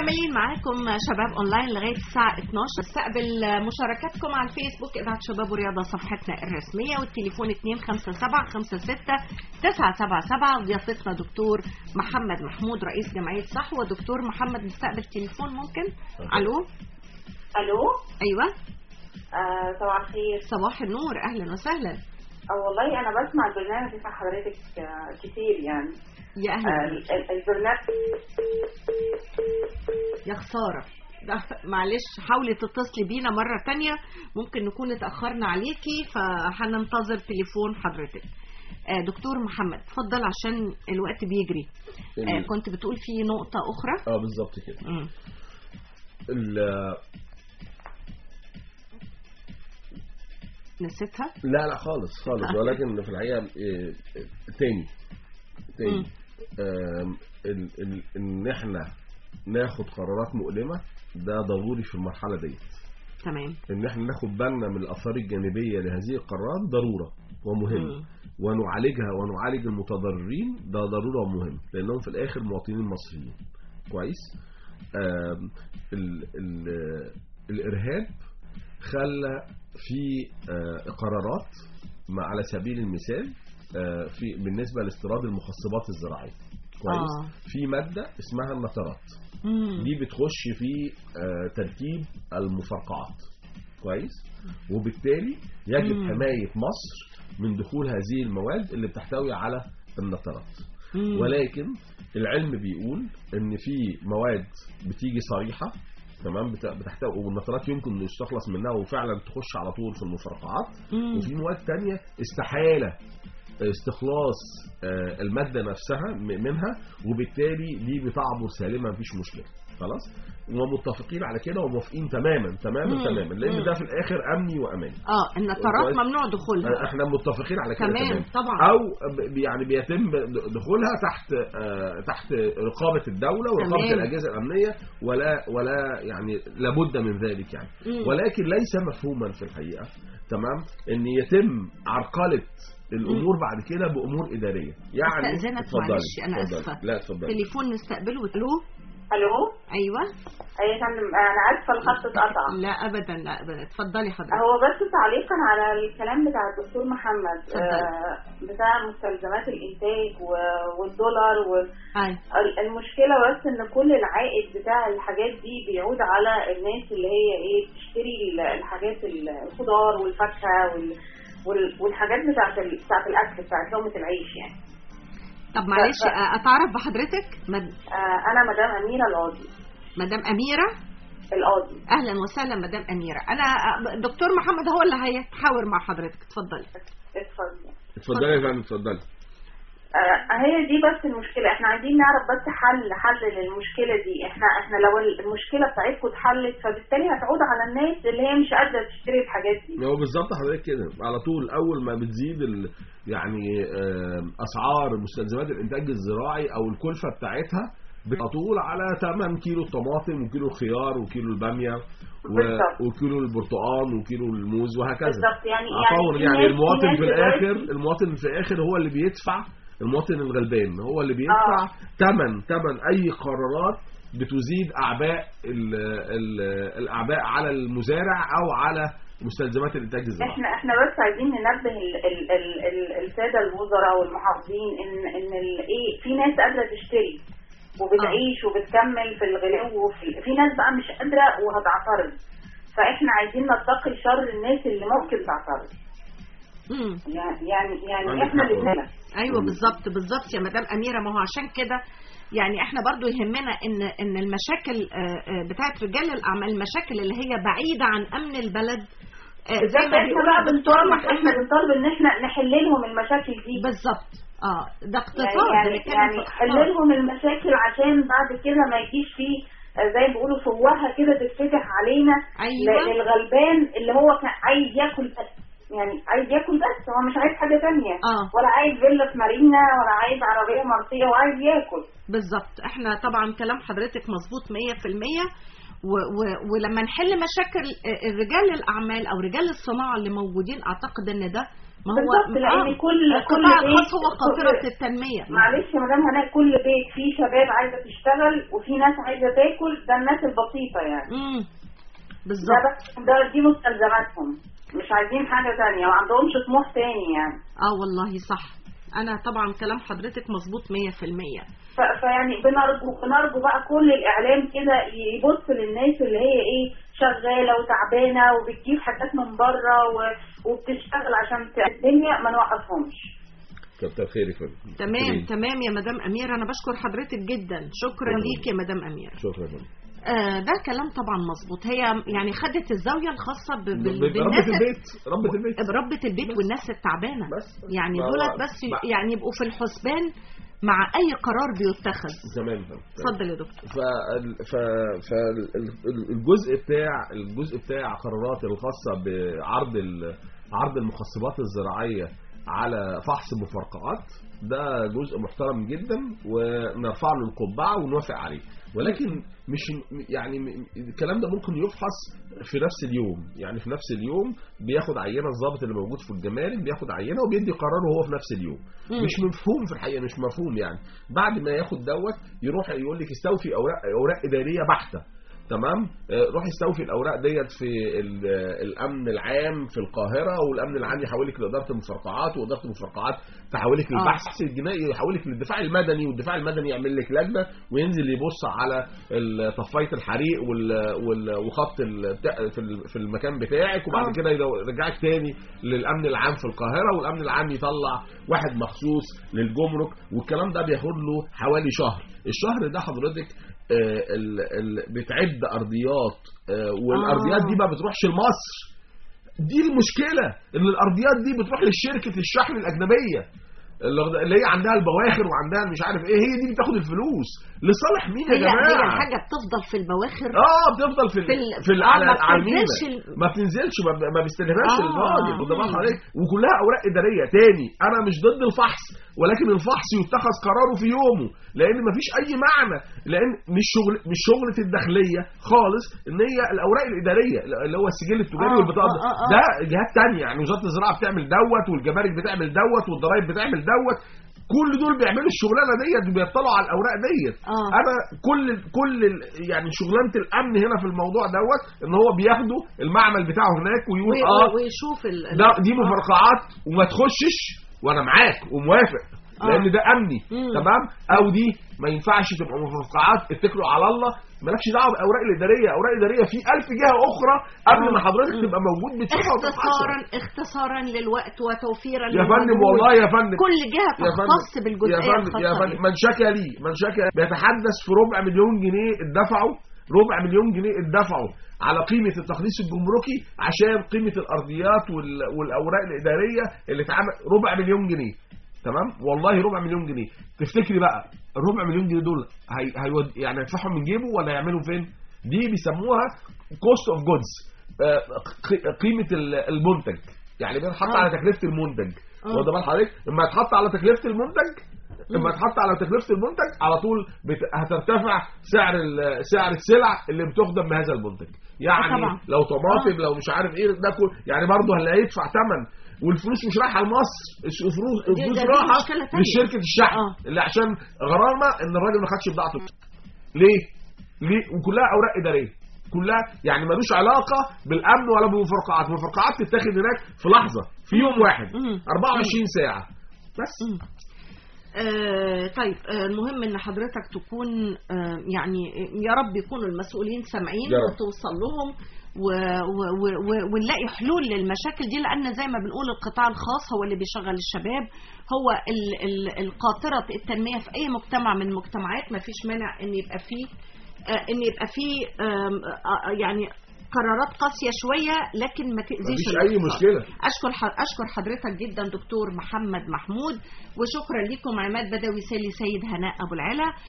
مكملين معاكم شباب اونلاين لغايه الساعه 12 استقبل مشاركاتكم على الفيسبوك اذاعه شباب ورياضه صفحتنا الرسميه والتليفون 257 وضيافتنا دكتور محمد محمود رئيس جمعيه صحوه دكتور محمد نستقبل تليفون ممكن الو الو ايوه آه صباح الخير صباح النور اهلا وسهلا اه والله انا بسمع البرنامج بتاع حضرتك آه كتير يعني يا آه اهلا ال- ال- البرنامج يا خسارة ده معلش حاولي تتصلي بينا مرة تانية ممكن نكون اتأخرنا عليكي فهننتظر تليفون حضرتك آه، دكتور محمد اتفضل عشان الوقت بيجري آه، ال- كنت بتقول في نقطة أخرى اه بالظبط كده مم. ال- نسيتها لا لا خالص خالص ولكن في الحقيقه إيه، تاني تاني مم. آم، ال- ال- ان احنا ناخد قرارات مؤلمه ده ضروري في المرحله ديت تمام ان احنا ناخد بالنا من الاثار الجانبيه لهذه القرارات ضروره ومهم مم. ونعالجها ونعالج المتضررين ده ضروره ومهم لانهم في الاخر مواطنين مصريين كويس آم، ال ال الارهاب خلى في آه، قرارات ما على سبيل المثال آه، في بالنسبه لاستيراد المخصبات الزراعيه كويس آه. في ماده اسمها النترات مم. دي بتخش في آه، تركيب المفرقعات كويس وبالتالي يجب مم. حماية مصر من دخول هذه المواد اللي بتحتوي على النترات مم. ولكن العلم بيقول ان في مواد بتيجي صريحة تمام بت- بتحتوي والنترات يمكن انه يستخلص منها وفعلا تخش على طول في المفرقعات مم. وفي مواد تانية استحالة استخلاص آه، المادة نفسها م- منها وبالتالي دي بتعبر سالمة مفيش مشكلة خلاص ومتفقين على كده وموافقين تماما تماما مم. تماما لان مم. ده في الاخر امني وامان اه النطرات كويس. ممنوع دخولها احنا متفقين على كده تمام، تمام طبعا. او ب- يعني بيتم دخولها تحت آه، تحت رقابه الدوله ورقابه تمام. الاجهزه الامنيه ولا ولا يعني لابد من ذلك يعني مم. ولكن ليس مفهوما في الحقيقه تمام ان يتم عرقله الامور بعد كده بامور اداريه يعني استأذنك اتفضلي، معلش انا اتفضلي. اسفة لا اتفضلي تليفون نستقبله الو الو ايوه اي يا فندم انا اسفه الخط اتقطع لا ابدا لا ابدا اتفضلي حضرتك هو بس تعليقا على الكلام بتاع الدكتور محمد اتفضل. آه بتاع مستلزمات الانتاج و- والدولار و- هاي ال- المشكله بس ان كل العائد بتاع الحاجات دي بيعود على الناس اللي هي ايه بتشتري ال- الحاجات ال- الخضار والفاكهه وال وال- والحاجات بتاعت ال- بتاعت الاكل بتاعت لقمه العيش يعني طب معلش ف- آه، اتعرف بحضرتك مد- آه انا مدام اميره القاضي مدام اميره القاضي اهلا وسهلا مدام اميره انا آه، دكتور محمد هو اللي هيتحاور مع حضرتك اتفضلي اتفضل اتفضلي يا فندم اتفضلي آه، هي دي بس المشكلة احنا عايزين نعرف بس حل حل للمشكلة دي احنا احنا لو المشكلة بتاعتكم اتحلت فبالتالي هتعود على الناس اللي هي مش قادرة تشتري الحاجات دي هو بالظبط حضرتك كده على طول اول ما بتزيد ال... يعني آم، اسعار مستلزمات الانتاج الزراعي او الكلفه بتاعتها بتطول على 8 كيلو الطماطم وكيلو الخيار وكيلو الباميه و... بالظبط. وكيلو البرتقال وكيلو الموز وهكذا بالظبط يعني آه، يعني طبعاً في يعني ناس- المواطن ناس في الاخر دلوقتي- المواطن في الاخر هو اللي بيدفع المواطن الغلبان هو اللي بيدفع ثمن ثمن اي قرارات بتزيد اعباء ال ال الاعباء على المزارع او على مستلزمات الانتاج الزراعي احنا احنا بس عايزين ننبه ال ال ال ال الساده الوزراء والمحافظين ان ان ال- ايه في ناس قادره تشتري وبتعيش وبتكمل في الغلو وفي في ناس بقى مش قادره وهتعترض فاحنا عايزين نتقي شر الناس اللي ممكن تعترض مم. يعني يعني يعني عندك احنا حق اللي والله. بنلعب. ايوه بالظبط بالظبط يا مدام اميره ما هو عشان كده يعني احنا برضو يهمنا ان ان المشاكل آه، آه، بتاعت رجال الاعمال المشاكل اللي هي بعيده عن امن البلد آه، زي بالظبط ما احنا بيقولوا بقى الدكتور بنطالب احنا محمد بنطالب ان احنا نحل لهم المشاكل دي بالظبط اه ده يعني اقتصاد يعني, بنتكلم يعني في حل اقتصاد. لهم المشاكل عشان بعد كده ما يجيش فيه آه، زي ما بيقولوا فوهه كده تتفتح علينا أيوة. ل- للغلبان اللي هو كان عايز ياكل بس يعني عايز ياكل بس هو مش عايز حاجه تانية اه ولا عايز فيلا في مارينا ولا عايز عربيه مرسيه وعايز ياكل بالظبط احنا طبعا كلام حضرتك مظبوط 100% و و ولما نحل مشاكل آه، رجال الاعمال او رجال الصناعه اللي موجودين اعتقد ان ده ما هو بالظبط لان آه، كل كل القطاع بيت الخاص هو قاطرة كل- التنمية معلش يا مدام هناء كل بيت فيه شباب عايزه تشتغل وفي ناس عايزه تاكل ده الناس البسيطه يعني امم ده بالظبط بس ده دي مستلزماتهم مش عايزين حاجه تانية ما عندهمش طموح تاني يعني اه والله صح انا طبعا كلام حضرتك مظبوط 100% ف- فيعني بنرجو بنرجو بقى كل الاعلام كده يبص للناس اللي هي ايه شغاله وتعبانه وبتجيب حاجات من بره و- وبتشتغل عشان ت- الدنيا ما نوقفهمش كتر خيرك يا فندم. تمام شكراً. تمام يا مدام اميره انا بشكر حضرتك جدا شكرا شكراً. ليك يا مدام اميره شكرا يا فندم. آه ده كلام طبعا مظبوط هي يعني خدت الزاويه الخاصه ب- بال- ربة بالناس البيت ربة البيت ربة البيت والناس التعبانه بس. يعني ما هو- دولت بس ما- يعني يبقوا في الحسبان مع اي قرار بيتخذ تمام فندم. اتفضل يا دكتور فالجزء بتاع الجزء بتاع قرارات الخاصه بعرض ال- عرض المخصبات الزراعيه على فحص المفرقعات ده جزء محترم جدا ونرفع له القبعه ونوافق عليه ولكن مش يعني م- الكلام ده ممكن يفحص في نفس اليوم يعني في نفس اليوم بياخد عينه الضابط اللي موجود في الجمارك بياخد عينه وبيدي قراره هو في نفس اليوم مم. مش مفهوم في الحقيقه مش مفهوم يعني بعد ما ياخد دوت يروح يقول لك استوفي اوراق اوراق اداريه بحته تمام آه، روح استوفي الاوراق ديت في ال- آه، الامن العام في القاهره والامن العام يحولك لاداره المفرقعات واداره المفرقعات تحولك للبحث الجنائي يحولك للدفاع المدني والدفاع المدني يعمل لك لجنه وينزل يبص على ال- طفايه الحريق وال- وال- وخط ال- في ال- في المكان بتاعك وبعد آه. كده يدو- يرجعك تاني للامن العام في القاهره والامن العام يطلع واحد مخصوص للجمرك والكلام ده بياخد له حوالي شهر الشهر ده حضرتك آه، ال- ال- بتعد ارضيات آه، والارضيات آه. دي ما بتروحش لمصر دي المشكله ان الارضيات دي بتروح لشركه الشحن الاجنبيه اللي اللي هي عندها البواخر وعندها مش عارف ايه هي دي اللي بتاخد الفلوس لصالح مين يا هي هي جماعه الحاجه بتفضل في البواخر اه بتفضل في ال- في ال- في ال- آه، على ما على المينا بتنزلش ال- ما بتنزلش ما, ما بيستلمهاش آه. الراجل خد بالك مم. حضرتك وكلها اوراق اداريه تاني انا مش ضد الفحص ولكن الفحص يتخذ قراره في يومه لان ما فيش اي معنى لان مش شغل مش شغله الداخليه خالص ان هي الاوراق الاداريه اللي هو السجل التجاري آه، والبطاقه آه، آه، آه. ده جهات تانية يعني وزاره الزراعه بتعمل دوت والجمارك بتعمل دوت والضرايب بتعمل دوت كل دول بيعملوا الشغلانه ديت بيطلعوا على الاوراق ديت آه. انا كل كل ال- يعني شغلانه الامن هنا في الموضوع دوت ان هو بياخدوا المعمل بتاعه هناك ويقول وي- اه ويشوف ال... ال- ده دي مفرقعات وما تخشش وانا معاك وموافق آه. لان ده امني مم. تمام او دي ما ينفعش تبقى مفرقعات اتكلوا على الله مالكش دعوه باوراق الاداريه اوراق اداريه في ألف جهه اخرى قبل ما حضرتك مم. تبقى موجود بتشوفها اختصارا وتفحصها اختصارا للوقت وتوفيرا يا فندم للمجهود. والله يا فندم كل جهه يا فندم تختص يا بالجزئيه فندم يا الخاصه فندم بيها. من شكى لي من شكى بيتحدث في ربع مليون جنيه اتدفعوا ربع مليون جنيه اتدفعوا على قيمة التخليص الجمركي عشان قيمة الأرضيات وال- والأوراق الإدارية اللي اتعمل ربع مليون جنيه تمام والله ربع مليون جنيه تفتكري بقى الربع مليون جنيه دول هي هيود يعني هيدفعهم من جيبه ولا يعملوا فين دي بيسموها كوست اوف جودز قيمة ال- المنتج يعني بيتحط آه. على تكلفة المنتج آه. واخد بال حضرتك لما يتحط على تكلفة المنتج لما يتحط على تكلفة المنتج على طول بت... هترتفع سعر ال... سعر السلع اللي بتخدم بهذا المنتج يعني آه طبعا. لو طماطم لو مش عارف ايه ده كل... يعني برضه اللي هيدفع ثمن والفلوس مش رايحه لمصر الفلوس دي- الفلوس ده- دي رايحه مشكلة تانية. لشركه الشحن آه. اللي عشان غرامه ان الراجل ما خدش بضاعته ليه؟ ليه؟ وكلها اوراق اداريه كلها يعني ملوش علاقه بالامن ولا بالمفرقعات المفرقعات تتاخد هناك في لحظه في يوم واحد مم. 24 ساعه بس مم. آه طيب آه المهم ان حضرتك تكون آه يعني يا رب يكونوا المسؤولين سامعين يا رب. وتوصل لهم و و و و ونلاقي حلول للمشاكل دي لان زي ما بنقول القطاع الخاص هو اللي بيشغل الشباب هو ال ال القاطره التنميه في اي مجتمع من المجتمعات ما فيش مانع ان يبقى فيه آه ان يبقى فيه آم، آه، آه، يعني قرارات قاسيه شويه لكن ما تاذيش مفيش اي الاقتصاد. مشكله اشكر ح- اشكر حضرتك جدا دكتور محمد محمود وشكرا لكم عماد بدوي سالي سيد هناء ابو العلا